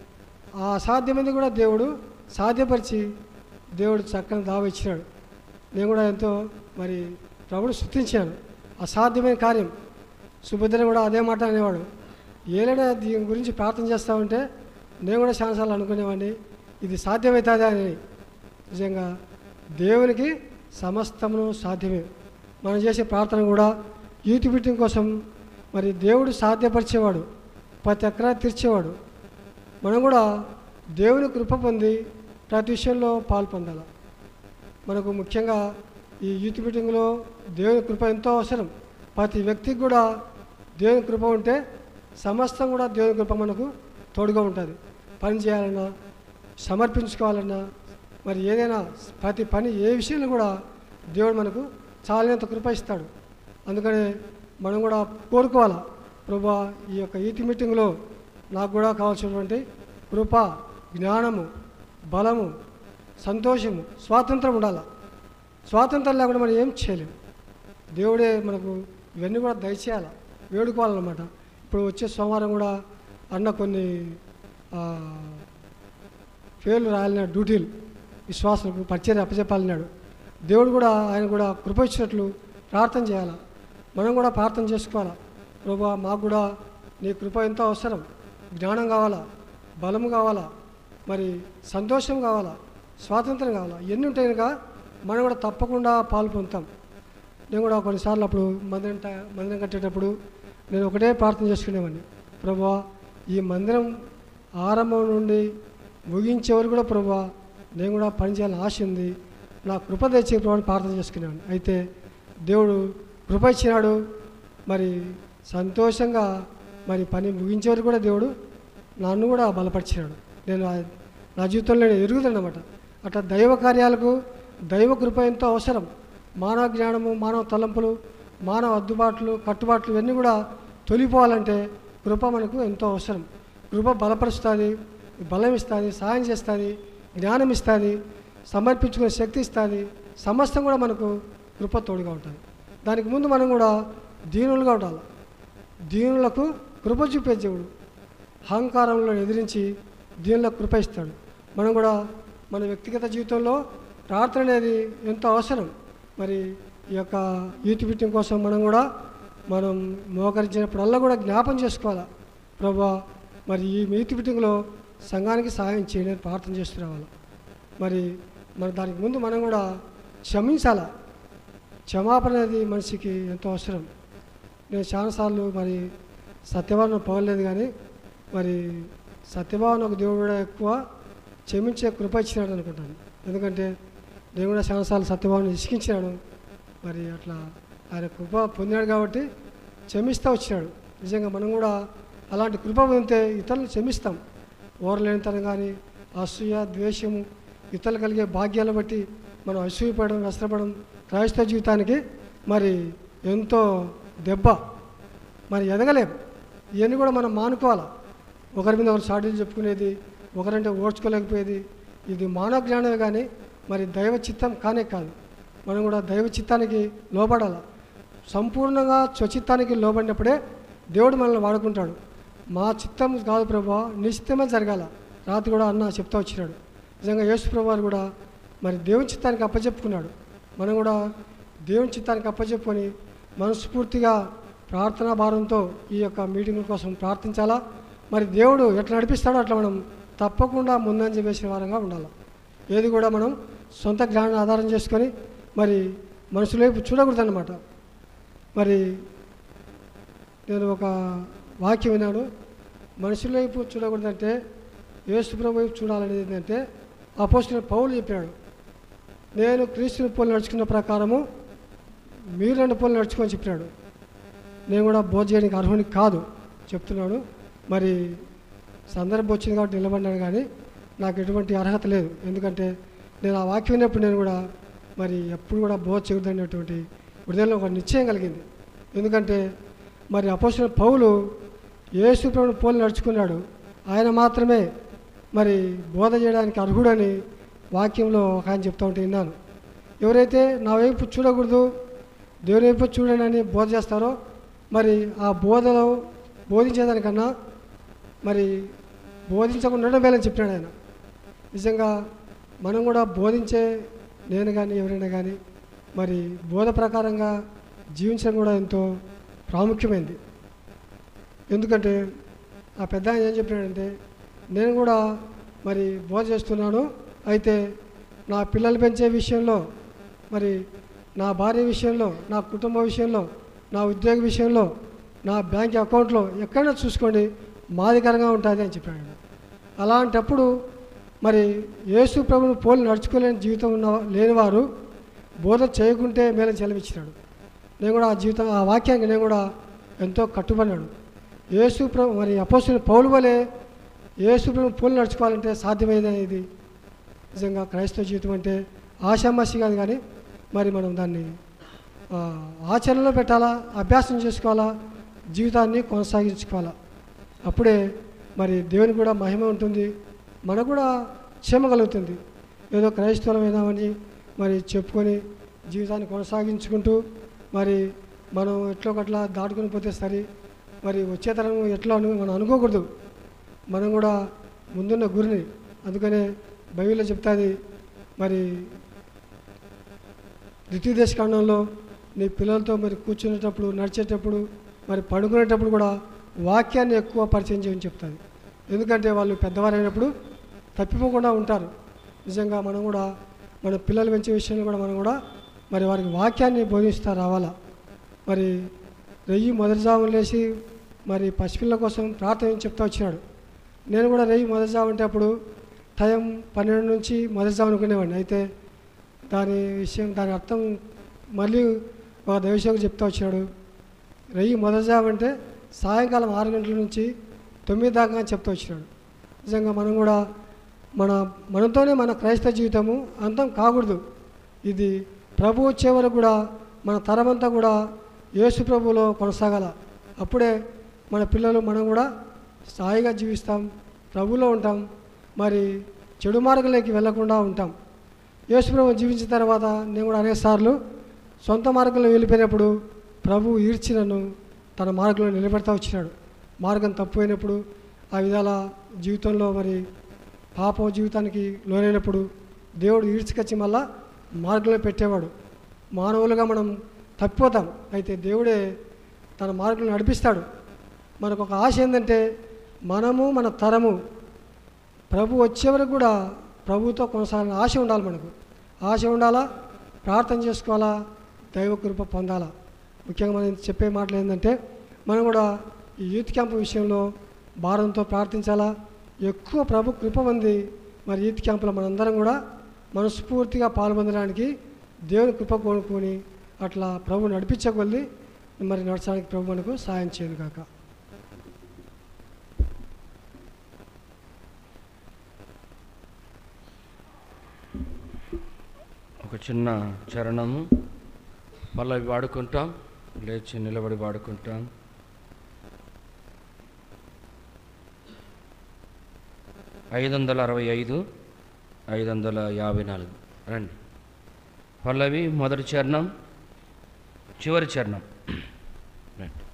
ఆ అసాధ్యమైంది కూడా దేవుడు సాధ్యపరిచి దేవుడు చక్కని దావ ఇచ్చినాడు నేను కూడా ఎంతో మరి ప్రభుడు స్థుతించాను అసాధ్యమైన కార్యం సుభద్ర కూడా అదే మాట అనేవాడు ఏలైనా దీని గురించి ప్రార్థన చేస్తామంటే నేను కూడా చాలాసార్లు అనుకునేవాడిని ఇది సాధ్యమవుతుందా అని నిజంగా దేవునికి సమస్తమును సాధ్యమే మనం చేసే ప్రార్థన కూడా యూత్ మీటింగ్ కోసం మరి దేవుడు సాధ్యపరిచేవాడు ప్రతి ఎకరా తీర్చేవాడు మనం కూడా దేవుని కృప పొంది ప్రతి విషయంలో పాలు పొందాలి మనకు ముఖ్యంగా ఈ యూత్ మీటింగ్లో దేవుని కృప ఎంతో అవసరం ప్రతి వ్యక్తికి కూడా దేవుని కృప ఉంటే సమస్తం కూడా దేవుని కృప మనకు తోడుగా ఉంటుంది పని చేయాలన్నా సమర్పించుకోవాలన్నా మరి ఏదైనా ప్రతి పని ఏ విషయంలో కూడా దేవుడు మనకు చాలినంత కృప ఇస్తాడు అందుకని మనం కూడా కోరుకోవాలా ప్రభా ఈ యొక్క యూత్ మీటింగ్లో నాకు కూడా కావాల్సినటువంటి కృప జ్ఞానము బలము సంతోషము స్వాతంత్రం ఉండాలి స్వాతంత్రం లేకుండా మనం ఏం చేయలేము దేవుడే మనకు ఇవన్నీ కూడా దయచేయాలి వేడుకోవాలన్నమాట ఇప్పుడు వచ్చే సోమవారం కూడా అన్న కొన్ని ఆ, పేర్లు రాయాలన్న డ్యూటీలు విశ్వాసులకు పరిచయం అప్పచెప్పాలన్నాడు దేవుడు కూడా ఆయన కూడా కృప ఇచ్చినట్లు ప్రార్థన చేయాలి మనం కూడా ప్రార్థన చేసుకోవాలా ప్రభా మాకు కూడా నీ కృప ఎంతో అవసరం జ్ఞానం కావాలా బలం కావాలా మరి సంతోషం కావాలా స్వాతంత్రం కావాలా ఎన్ని ఉంటాయి కనుక మనం కూడా తప్పకుండా పాలు పొందుతాం నేను కూడా కొన్నిసార్లు అప్పుడు మందిరం ట- మందిరం కట్టేటప్పుడు నేను ఒకటే ప్రార్థన చేసుకునేవాడిని ప్రభా ఈ మందిరం ఆరంభం నుండి ముగించే వరకు కూడా ప్రభా నేను కూడా పని చేయాలని ఆశ ఉంది నా కృప తెచ్చే ప్రభావం ప్రార్థన చేసుకునేవాడిని అయితే దేవుడు కృప ఇచ్చినాడు మరి సంతోషంగా మరి పని ముగించే వరకు కూడా దేవుడు నన్ను కూడా బలపరిచినాడు నేను ఆ- నా జీవితంలో నేను ఎరుగుతానమాట అట్లా దైవ కార్యాలకు దైవ కృప ఎంతో అవసరం మానవ జ్ఞానము మానవ తలంపులు మానవ అద్దుబాట్లు కట్టుబాట్లు ఇవన్నీ కూడా తొలిపోవాలంటే కృప మనకు ఎంతో అవసరం కృప బలపరుస్తుంది బలం ఇస్తుంది సహాయం చేస్తుంది జ్ఞానం ఇస్తుంది సమర్పించుకునే శక్తి ఇస్తుంది సమస్తం కూడా మనకు కృప తోడుగా ఉంటుంది దానికి ముందు మనం కూడా దీనులుగా ఉండాలి దీనులకు కృప చూపే దేవుడు అహంకారంలో ఎదిరించి దీనిలో కృప ఇస్తాడు మనం కూడా మన వ్యక్తిగత జీవితంలో ప్రార్థన అనేది ఎంతో అవసరం మరి ఈ యొక్క యూత్ మీటింగ్ కోసం మనం కూడా మనం మోకరించినప్పుడల్లా కూడా జ్ఞాపం చేసుకోవాలా ప్రభా మరి ఈ యూత్ మీటింగ్లో సంఘానికి సహాయం చేయడానికి ప్రార్థన చేస్తూ రావాలి మరి మరి దానికి ముందు మనం కూడా క్షమించాలా క్షమాపణ అనేది మనిషికి ఎంతో అవసరం నేను చాలాసార్లు మరి సత్యభావన పోలేదు కానీ మరి సత్యభావన ఒక దేవుడు కూడా ఎక్కువ క్షమించే కృప ఇచ్చినాడు అనుకుంటాను ఎందుకంటే నేను కూడా చాలాసార్లు సత్యభావన ఇసుకించినాడు మరి అట్లా ఆయన కృప పొందినాడు కాబట్టి క్షమిస్తూ వచ్చినాడు నిజంగా మనం కూడా అలాంటి కృప పొందితే ఇతరులను క్షమిస్తాం ఓరలేనితనం కానీ అసూయ ద్వేషము ఇతరులు కలిగే భాగ్యాలను బట్టి మనం అసూయపడడం వ్యసనపడడం క్రైస్తవ జీవితానికి మరి ఎంతో దెబ్బ మరి ఎదగలేం ఇవన్నీ కూడా మనం మానుకోవాలి ఒకరి మీద ఒకరు సాటిలు చెప్పుకునేది ఒకరంటే ఓడ్చుకోలేకపోయేది ఇది మానవ జ్ఞానమే కానీ మరి దైవ చిత్తం కానే కాదు మనం కూడా దైవ చిత్తానికి లోబడాలి సంపూర్ణంగా స్వచిత్తానికి లోబడినప్పుడే దేవుడు మనల్ని వాడుకుంటాడు మా చిత్తం కాదు ప్రభా నీ చిత్తమే జరగాల రాత్రి కూడా అన్న చెప్తా వచ్చినాడు నిజంగా యేసు ప్రభు వారు కూడా మరి దేవుని చిత్తానికి అప్పచెప్పుకున్నాడు మనం కూడా దేవుని చిత్తానికి అప్పచెప్పుకొని మనస్ఫూర్తిగా ప్రార్థనా భారంతో ఈ యొక్క మీటింగుల కోసం ప్రార్థించాలా మరి దేవుడు ఎట్లా నడిపిస్తాడో అట్లా మనం తప్పకుండా ముందంజ వేసిన వారంగా ఉండాలి ఏది కూడా మనం సొంత జ్ఞానాన్ని ఆధారం చేసుకొని మరి మనుషుల వైపు చూడకూడదన్నమాట మరి నేను ఒక వాక్యం విన్నాను మనుషుల వైపు చూడకూడదంటే యేసుప్రభు వైపు చూడాలనేది ఏంటంటే అపోజిట్ పౌలు చెప్పాడు నేను క్రీస్తుని పోలు నడుచుకున్న ప్రకారము మీరు రెండు పోలు నడుచుకొని చెప్పినాడు నేను కూడా బోధ చేయడానికి అర్హుని కాదు చెప్తున్నాను మరి సందర్భం వచ్చింది కాబట్టి నిలబడినాను కానీ నాకు ఎటువంటి అర్హత లేదు ఎందుకంటే నేను ఆ వాక్యం విన్నప్పుడు నేను కూడా మరి ఎప్పుడు కూడా బోధ చేయొద్దనేటువంటి హృదయంలో ఒక నిశ్చయం కలిగింది ఎందుకంటే మరి అపోసిన పౌలు యేసు ప్రభుని పోలి నడుచుకున్నాడు ఆయన మాత్రమే మరి బోధ చేయడానికి అర్హుడని వాక్యంలో ఒక ఆయన చెప్తా ఉంటే విన్నాను ఎవరైతే నా వైపు చూడకూడదు దేవుని వైపు చూడండి అని బోధ చేస్తారో మరి ఆ బోధలో బోధించేదానికన్నా మరి బోధించకుండా ఉండడం మేలని చెప్పినాడు ఆయన నిజంగా మనం కూడా బోధించే నేను కానీ ఎవరైనా కానీ మరి బోధ ప్రకారంగా జీవించడం కూడా ఎంతో ప్రాముఖ్యమైనది ఎందుకంటే ఆ పెద్ద ఆయన ఏం చెప్పినాడంటే నేను కూడా మరి బోధ చేస్తున్నాను అయితే నా పిల్లలు పెంచే విషయంలో మరి నా భార్య విషయంలో నా కుటుంబ విషయంలో నా ఉద్యోగ విషయంలో నా బ్యాంక్ అకౌంట్లో ఎక్కడైనా చూసుకోండి మాదికరంగా ఉంటుంది అని చెప్పాడు ఆయన. అలాంటప్పుడు మరి యేసు ప్రభుని పోలి నడుచుకోలేని జీవితం ఉన్న లేనివారు బోధ చేయకుంటే మేలని సెలవిచ్చినాడు నేను కూడా ఆ జీవితం ఆ వాక్యానికి నేను కూడా ఎంతో కట్టుబడినాడు యేసు ప్రభు మరి అపోసిన పౌలు వలె యేసు ప్రభు పోలి నడుచుకోవాలంటే సాధ్యమైనది ఇది నిజంగా క్రైస్తవ జీవితం అంటే ఆశామాసి కాదు కానీ మరి మనం దాన్ని ఆ, ఆచరణలో పెట్టాలా అభ్యాసం చేసుకోవాలా జీవితాన్ని కొనసాగించుకోవాలా అప్పుడే మరి దేవునికి కూడా మహిమ ఉంటుంది మనకు కూడా క్షేమ కలుగుతుంది ఏదో క్రైస్తవులమైనామని మరి చెప్పుకొని జీవితాన్ని కొనసాగించుకుంటూ మరి మనం ఎట్లో ఒకట్లా దాటుకొని పోతే సరి మరి వచ్చే తరం ఎట్లా అని మనం అనుకోకూడదు మనం కూడా ముందున్న గురిని అందుకనే బైబిల్లో చెప్తాది మరి ద్వితీయ కాండంలో నీ పిల్లలతో మరి కూర్చునేటప్పుడు నడిచేటప్పుడు మరి పడుకునేటప్పుడు కూడా వాక్యాన్ని ఎక్కువ పరిచయం చేయని చెప్తుంది ఎందుకంటే వాళ్ళు పెద్దవారైనప్పుడు తప్పిపోకుండా ఉంటారు నిజంగా మనం కూడా మన పిల్లలు పెంచే విషయంలో కూడా మనం కూడా మరి వారికి వాక్యాన్ని బోధిస్తూ రావాలా మరి రెయ్యి మొదటి జామున లేచి మరి పసిపిల్లల కోసం ప్రార్థన చెప్తా వచ్చినాడు నేను కూడా రెయ్యి మొదటి జాము అంటే అప్పుడు టైం పన్నెండు నుంచి మొదటి జాము అనుకునేవాడిని అయితే దాని విషయం దాని అర్థం మళ్ళీ ఒక దైవసేవకు చెప్తా వచ్చాడు రెయ్యి మొదటి జాము అంటే సాయంకాలం ఆరు గంటల నుంచి తొమ్మిది దాకా అని చెప్తా వచ్చినాడు నిజంగా మనం కూడా మన మనతోనే మన క్రైస్తవ జీవితము అంతం కాకూడదు ఇది ప్రభు వచ్చే వరకు కూడా మన తరమంతా కూడా యేసు ప్రభులో కొనసాగాల అప్పుడే మన పిల్లలు మనం కూడా స్థాయిగా జీవిస్తాం ప్రభులో ఉంటాం మరి చెడు మార్గంలోకి వెళ్లకుండా ఉంటాం యేసు ప్రభు జీవించిన తర్వాత నేను కూడా అనేకసార్లు సొంత మార్గంలో వెళ్ళిపోయినప్పుడు ప్రభు ఈడ్చి నన్ను తన మార్గంలో నిలబెడతా వచ్చినాడు మార్గం తప్పిపోయినప్పుడు ఆ విధాల జీవితంలో మరి పాప జీవితానికి లోనైనప్పుడు దేవుడు ఈడ్చుకొచ్చి మళ్ళా మార్గంలో పెట్టేవాడు మానవులుగా మనం తప్పిపోతాం అయితే దేవుడే తన మార్గంలో నడిపిస్తాడు మనకు ఒక ఆశ ఏంటంటే మనము మన తరము ప్రభు వచ్చే వరకు కూడా ప్రభుతో కొనసాగిన ఆశ ఉండాలి మనకు ఆశ ఉండాలా ప్రార్థన చేసుకోవాలా దైవ కృప పొందాలా ముఖ్యంగా మనం చెప్పే మాటలు ఏంటంటే మనం కూడా ఈ యూత్ క్యాంప్ విషయంలో భారంతో ప్రార్థించాలా ఎక్కువ ప్రభు కృప ఉంది మరి యూత్ క్యాంపులో మనందరం కూడా మనస్ఫూర్తిగా పాల్పొందడానికి దేవుని కృప కోరుకొని అట్లా ప్రభు నడిపించగొల్లి మరి నడచడానికి ప్రభు మనకు సాయం చేయను కాక ఒక చిన్న చరణము పల్లవి పాడుకుంటాం లేచి నిలబడి పాడుకుంటాం ఐదు వందల అరవై ఐదు ఐదు వందల యాభై నాలుగు రండి పల్లవి మొదటి చరణం చివరి చరణం రండి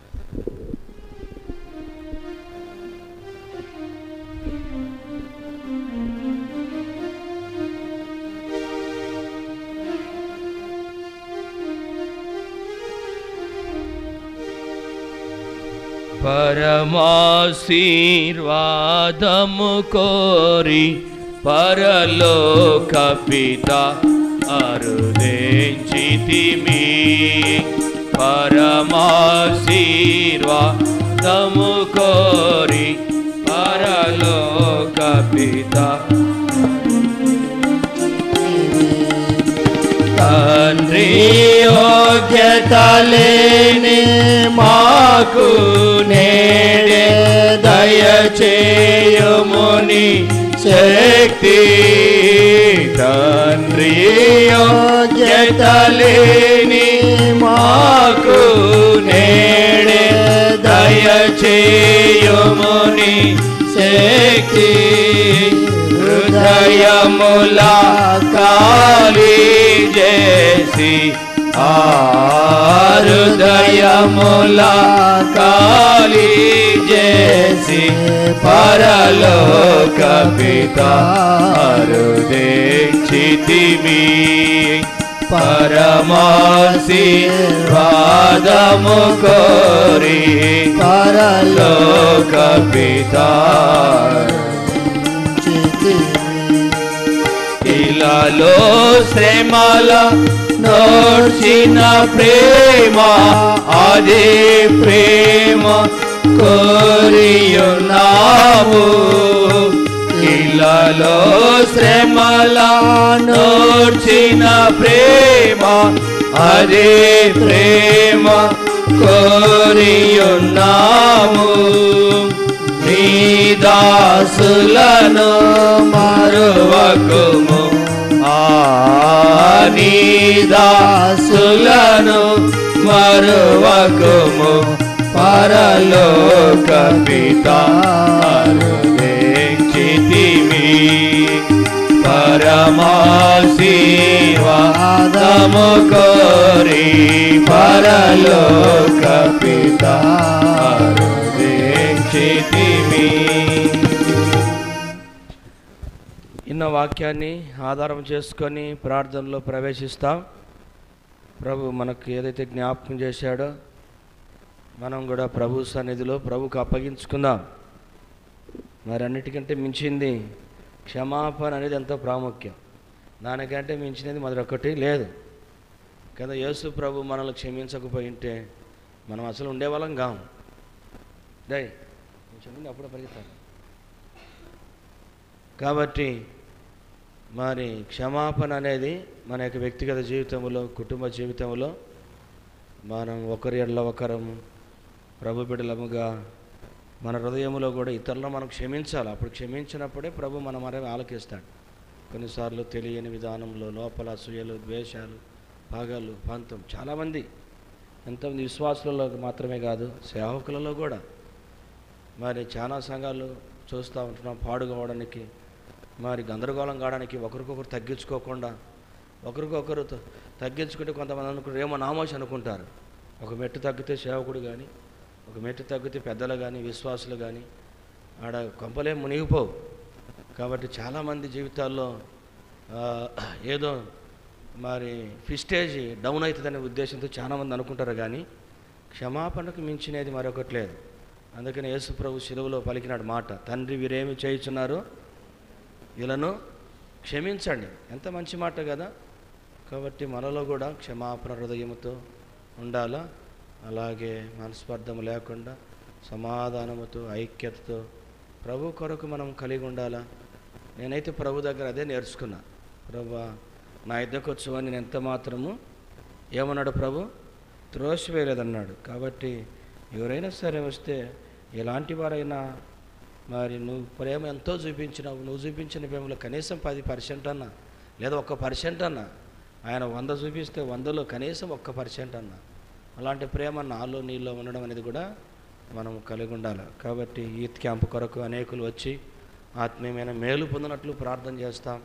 పరమాశీర్వాదము కోరి పరలోక పిత అరుదేంచితిమి పరమాశీర్వాదము కోరి పరలోక పిత తండ్రి యోగ్యత లేని మాకు నేడే దయచేయముని శక్తి తండ్రి యోగ్యత లేని మాకు నేడే దయచేయముని శక్తి హృదయములా కాళీ చేసి ఆ హృదయములా కాళీ చేసి పరలోక పిత అరుదేచితిమి పరమాశీర్వాదము కోరి పరలోక పిత ఇలాలో శ్రమల నోర్చిన ప్రేమ అదే ప్రేమ కోరియున్నాము ఇలాలో శ్రమల నోర్చిన ప్రేమ అదే ప్రేమ కోరియున్నాము నీ దాసులను మరువకుము ఆ నీ దాసులను మరువకుము పరలోక పిత అరుదేచితిమి పరమాశీర్వాదము కోరి పరలోక పిత అరుదేచితిమి ఇన్న వాక్యాన్ని ఆధారం చేసుకొని ప్రార్థనలో ప్రవేశిస్తాం ప్రభు మనకు ఏదైతే జ్ఞాపకం చేశాడో మనం కూడా ప్రభు సన్నిధిలో ప్రభుకు అప్పగించుకుందాం మరి అన్నిటికంటే మించింది క్షమాపణ అనేది ఎంతో ప్రాముఖ్యం దానికంటే మించినది మరొకటి లేదు కదా యేసు ప్రభు మనల్ని క్షమించకపోయి ఉంటే మనం అసలు ఉండేవాళ్ళం కాము డై కొంచెం అప్పుడు పరిగెత్తాను కాబట్టి మరి క్షమాపణ అనేది మన యొక్క వ్యక్తిగత జీవితంలో కుటుంబ జీవితంలో మనం ఒకరి ఎడల ఒకరం ప్రభు బిడలముగా మన హృదయంలో కూడా ఇతరులను మనం క్షమించాలి అప్పుడు క్షమించినప్పుడే ప్రభు మన మరే ఆలకిస్తాడు కొన్నిసార్లు తెలియని విధానంలో లోపల అసూయలు ద్వేషాలు పగలు పంతం చాలామంది ఎంతమంది విశ్వాసులలో మాత్రమే కాదు సేవకులలో కూడా మరి చాలా సంఘాలు చూస్తూ ఉంటున్నాం పాడుకోవడానికి మరి గందరగోళం కావడానికి ఒకరికొకరు తగ్గించుకోకుండా ఒకరికొకరు త- తగ్గించుకుంటే కొంతమంది అనుకుంటారు ఏమో నామోషి అనుకుంటారు ఒక మెట్టు తగ్గితే సేవకుడు కానీ ఒక మెట్టు తగ్గితే పెద్దలు కానీ విశ్వాసులు కానీ ఆడ కొంపలే మునిగిపోవు కాబట్టి చాలామంది జీవితాల్లో ఆ, ఏదో మరి ఫిస్టేజ్ డౌన్ అవుతుందనే ఉద్దేశంతో చాలామంది అనుకుంటారు కానీ క్షమాపణకు మించినది మరొకటి లేదు అందుకని యేసు ప్రభు శిలువలో పలికినాడు మాట తండ్రి వీరేమి చేయుచున్నారు వీళ్ళను క్షమించండి ఎంత మంచి మాట కదా కాబట్టి మనలో కూడా క్షమాపణ హృదయముతో ఉండాలా అలాగే మనస్పర్ధము లేకుండా సమాధానముతో ఐక్యతతో ప్రభు కొరకు మనం కలిగి ఉండాలా నేనైతే ప్రభు దగ్గర అదే నేర్చుకున్నా ప్రభు నా ఇద్దరికి వచ్చువని నేను ఎంత మాత్రము ఏమన్నాడు ప్రభు త్రోసివేయలేదన్నాడు కాబట్టి ఎవరైనా సరే వస్తే ఎలాంటి వారైనా మరి నువ్వు ప్రేమ ఎంతో చూపించినావు నువ్వు చూపించిన ప్రేమలో కనీసం పది పర్సెంట్ అన్నా లేదా ఒక్క పర్సెంట్ అన్నా ఆయన వంద చూపిస్తే వందలో కనీసం ఒక్క పర్సెంట్ అన్న అలాంటి ప్రేమ నాలో నీలో ఉండడం అనేది కూడా మనం కలిగి ఉండాలి కాబట్టి ఈత్ క్యాంప్ కొరకు అనేకులు వచ్చి ఆత్మీయమైన మేలు పొందినట్లు ప్రార్థన చేస్తాం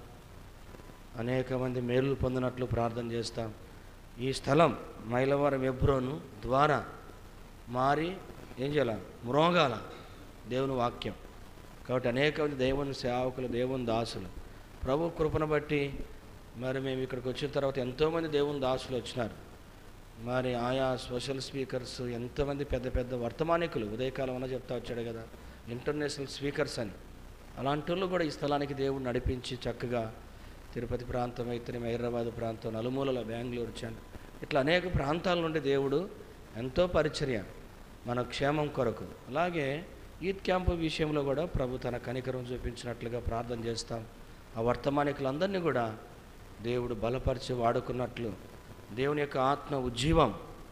అనేక మంది మేలు పొందినట్లు ప్రార్థన చేస్తాం ఈ స్థలం మైలవరం ఎబ్రోను ద్వారా మారి ఏం చేయాల మ్రోగాల దేవుని వాక్యం కాబట్టి అనేక మంది దేవుని సేవకులు దేవుని దాసులు ప్రభు కృపను బట్టి మరి మేము ఇక్కడికి వచ్చిన తర్వాత ఎంతోమంది దేవుని దాసులు వచ్చినారు మరి ఆయా సోషల్ స్పీకర్స్ ఎంతోమంది పెద్ద పెద్ద వర్తమానికులు ఉదయకాలం అన్న చెప్తా వచ్చాడు కదా ఇంటర్నేషనల్ స్పీకర్స్ అని అలాంటి వాళ్ళు కూడా ఈ స్థలానికి దేవుడు నడిపించి చక్కగా తిరుపతి ప్రాంతం అయితే హైదరాబాద్ ప్రాంతం నలుమూలల బెంగళూరు చెన్ ఇట్లా అనేక ప్రాంతాల నుండి దేవుడు ఎంతో పరిచర్య మన క్షేమం కొరకు అలాగే ఈద్ క్యాంపు విషయంలో కూడా ప్రభు తన కనికరం చూపించినట్లుగా ప్రార్థన చేస్తాం ఆ వర్తమానికులందరినీ కూడా దేవుడు బలపరిచి వాడుకున్నట్లు దేవుని యొక్క ఆత్మ ఉజ్జీవం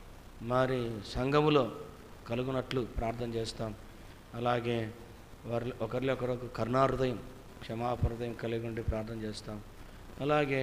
మరి సంఘములో కలుగునట్లు ప్రార్థన చేస్తాం అలాగే వారి ఒకరిలో ఒకరికి కరుణాహృదయం క్షమాపణ హృదయం కలిగి ఉండి ప్రార్థన చేస్తాం అలాగే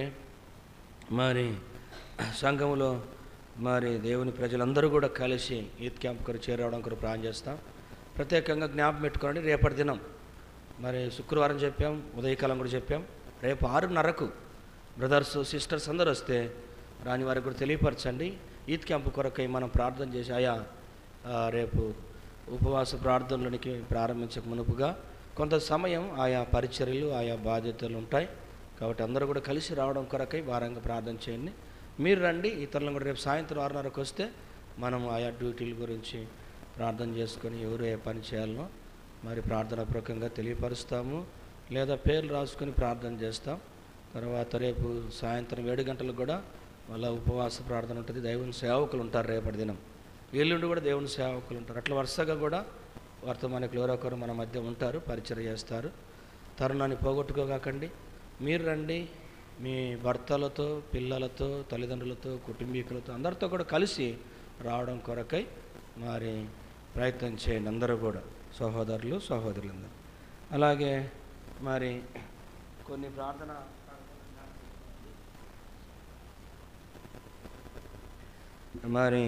మరి సంఘములో మరి దేవుని ప్రజలందరూ కూడా కలిసి ఈద్ క్యాంప్ కొరకు చేరవడం కొరకు ప్రార్థన చేస్తాం ప్రత్యేకంగా జ్ఞాపకం పెట్టుకోండి రేపటి దినం మరి శుక్రవారం చెప్పాం ఉదయకాలం కూడా చెప్పాం రేపు ఆరున్నరకు బ్రదర్స్ సిస్టర్స్ అందరూ వస్తే రాని వారికి కూడా తెలియపరచండి ఈద్ క్యాంప్ కొరకై మనం ప్రార్థన చేసి ఆయా ఆ, రేపు ఉపవాస ప్రార్థనలోనికి ప్రారంభించక మునుపుగా కొంత సమయం ఆయా పరిచర్యలు ఆయా బాధ్యతలు ఉంటాయి కాబట్టి అందరూ కూడా కలిసి రావడం కొరకై వారంగా ప్రార్థన చేయండి మీరు రండి ఇతరులను కూడా రేపు సాయంత్రం ఆరున్నరకు వస్తే మనం ఆయా డ్యూటీల గురించి ప్రార్థన చేసుకొని ఎవరు ఏ పని చేయాలనో మరి ప్రార్థనాపూర్వకంగా తెలియపరుస్తాము లేదా పేర్లు రాసుకొని ప్రార్థన చేస్తాం తర్వాత రేపు సాయంత్రం ఏడు గంటలకు కూడా వాళ్ళ ఉపవాస ప్రార్థన ఉంటుంది దైవం సేవకులు ఉంటారు రేపటి దినం ఎల్లుండి కూడా దేవుని సేవకులు ఉంటారు అట్లా వరుసగా కూడా వర్తమానికులు ఎవరో ఒకరు మన మధ్య ఉంటారు పరిచయం చేస్తారు తరుణాన్ని పోగొట్టుకోగాకండి మీరు రండి మీ భర్తలతో పిల్లలతో తల్లిదండ్రులతో కుటుంబీకులతో అందరితో కూడా కలిసి రావడం కొరకై మరి ప్రయత్నం చేయండి అందరూ కూడా సహోదరులు సహోదరులందరూ అలాగే మరి కొన్ని ప్రార్థన మరి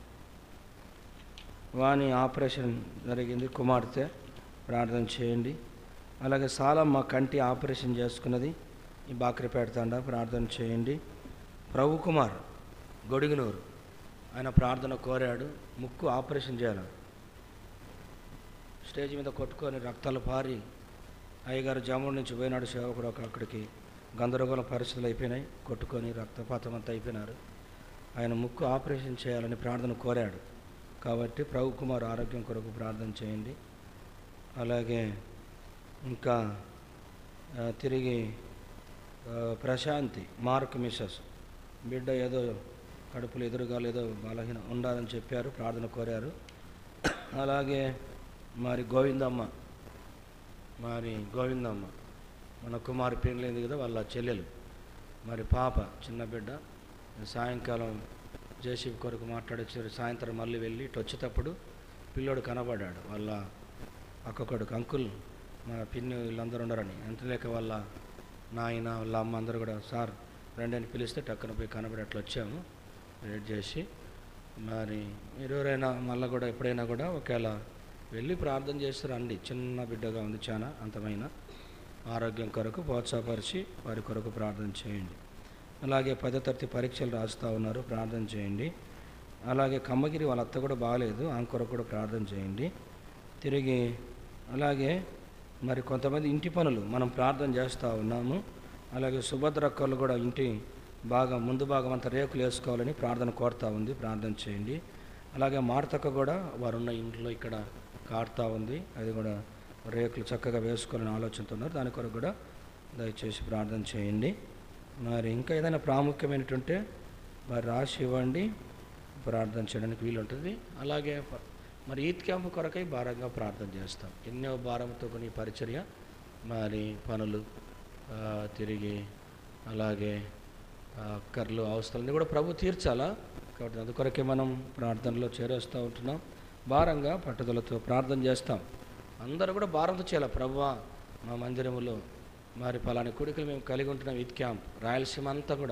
వాని ఆపరేషన్ జరిగింది కుమార్తె ప్రార్థన చేయండి అలాగే సాలమ్మ కంటి ఆపరేషన్ చేసుకున్నది ఈ బాకరి పెడతాండ ప్రార్థన చేయండి ప్రభు కుమార్ గొడుగునూరు ఆయన ప్రార్థన కోరాడు ముక్కు ఆపరేషన్ చేయాలి స్టేజ్ మీద కొట్టుకొని రక్తాలు పారి అయ్యగారు జాముడు నుంచి పోయినాడు సేవకుడు ఒక అక్కడికి గందరగోళ పరిస్థితులు అయిపోయినాయి కొట్టుకొని రక్తపాతం అంతా అయిపోయినారు ఆయన ముక్కు ఆపరేషన్ చేయాలని ప్రార్థన కోరాడు కాబట్టి ప్రభు కుమార్ ఆరోగ్యం కొరకు ప్రార్థన చేయండి అలాగే ఇంకా ఆ, తిరిగి ఆ, ప్రశాంతి మార్క్ మిస్సెస్ బిడ్డ ఏదో కడుపులు ఎదురుగా ఏదో బలహీన ఉండాలని చెప్పారు ప్రార్థన కోరారు అలాగే మరి గోవిందమ్మ మరి గోవిందమ్మ మన కుమారి పెళ్ళైంది కదా వాళ్ళ చెల్లెలు మరి పాప చిన్న బిడ్డ సాయంకాలం జేసీబీ కొరకు మాట్లాడొచ్చారు సాయంత్రం మళ్ళీ వెళ్ళి ఇటు వచ్చేటప్పుడు పిల్లోడు కనబడ్డాడు వాళ్ళ అక్క కొడుకు అంకుల్ మా పిన్ని వీళ్ళందరూ ఉండరని ఎంత లేక వాళ్ళ నాయన వాళ్ళ అమ్మ అందరూ కూడా సార్ రండి అని పిలిస్తే టక్కున పోయి కనబడి అట్లా వచ్చాము వెయిట్ చేసి మరి మీరు ఎవరైనా మళ్ళీ కూడా ఎప్పుడైనా కూడా ఒకవేళ వెళ్ళి ప్రార్థన చేసి రండి చిన్న బిడ్డగా ఉంది చాలా అంతమైన ఆరోగ్యం కొరకు ప్రోత్సాహపరిచి వారి కొరకు ప్రార్థన చేయండి అలాగే పదో తరగతి పరీక్షలు రాస్తూ ఉన్నారు ప్రార్థన చేయండి అలాగే కమ్మగిరి వాళ్ళ అత్త కూడా బాగాలేదు ఆమె కొరకు కూడా ప్రార్థన చేయండి తిరిగి అలాగే మరి కొంతమంది ఇంటి పనులు మనం ప్రార్థన చేస్తూ ఉన్నాము అలాగే సుభద్రక్కలు కూడా ఇంటి బాగా ముందు భాగం అంతా రేకులు వేసుకోవాలని ప్రార్థన కోరుతూ ఉంది ప్రార్థన చేయండి అలాగే మార్తక్క కూడా వారు ఉన్న ఇంట్లో ఇక్కడ కాడుతూ ఉంది అది కూడా రేకులు చక్కగా వేసుకోవాలని ఆలోచనతో ఉన్నారు దాని కొరకు కూడా దయచేసి ప్రార్థన చేయండి మరి ఇంకా ఏదైనా ప్రాముఖ్యమైనటుంటే మరి రాసి ఇవ్వండి ప్రార్థన చేయడానికి వీలు ఉంటుంది అలాగే ప- మరి ఈద్ క్యాంపు కొరకై భారంగా ప్రార్థన చేస్తాం ఎన్నో భారంతో కొన్ని పరిచర్య మరి పనులు ఆ, తిరిగి అలాగే ఆ, అక్కర్లు అవసరాలన్నీ కూడా ప్రభు తీర్చాలా కాబట్టి అందుకొరకే మనం ప్రార్థనలో చేరేస్తూ ఉంటున్నాం భారంగా పట్టుదలతో ప్రార్థన చేస్తాం అందరూ కూడా భారంతో చేయాలి ప్రభువా మా మందిరములో మరి పలాని కొడుకులు మేము కలిగి ఉంటున్నాం ఈద్ క్యాంప్ రాయలసీమ అంతా కూడా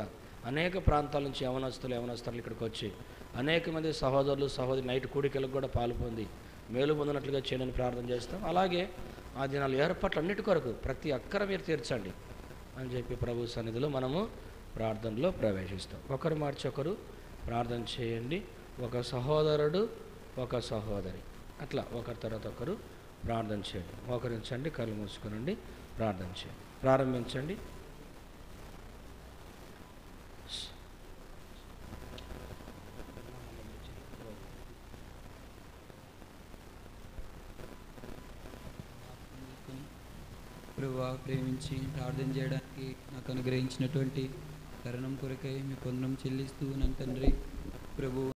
అనేక ప్రాంతాల నుంచి యవనస్తులు యవనస్తులు ఇక్కడికి వచ్చి అనేక మంది సహోదరులు సహోదరి నైట్ కూడికలకు కూడా పాలు పొంది మేలు పొందినట్లుగా చేయని ప్రార్థన చేస్తాం అలాగే ఆ దినాలు ఏర్పాట్లన్నిటి కొరకు ప్రతి అక్కర మీరు తీర్చండి అని చెప్పి ప్రభు సన్నిధిలో మనము ప్రార్థనలో ప్రవేశిస్తాం ఒకరు మార్చి ఒకరు ప్రార్థన చేయండి ఒక సహోదరుడు ఒక సహోదరి అట్లా ఒకరి తర్వాత ఒకరు ప్రార్థన చేయండి మోకరించండి కళ్ళు మూసుకునండి ప్రార్థన చేయండి ప్రారంభించండి ప్రభా ప్రేమించి ప్రార్థన చేయడానికి నాకు అనుగ్రహించినటువంటి తరుణం కొరకై మీ పొందడం చెల్లిస్తూ నన్ను తండ్రి ప్రభు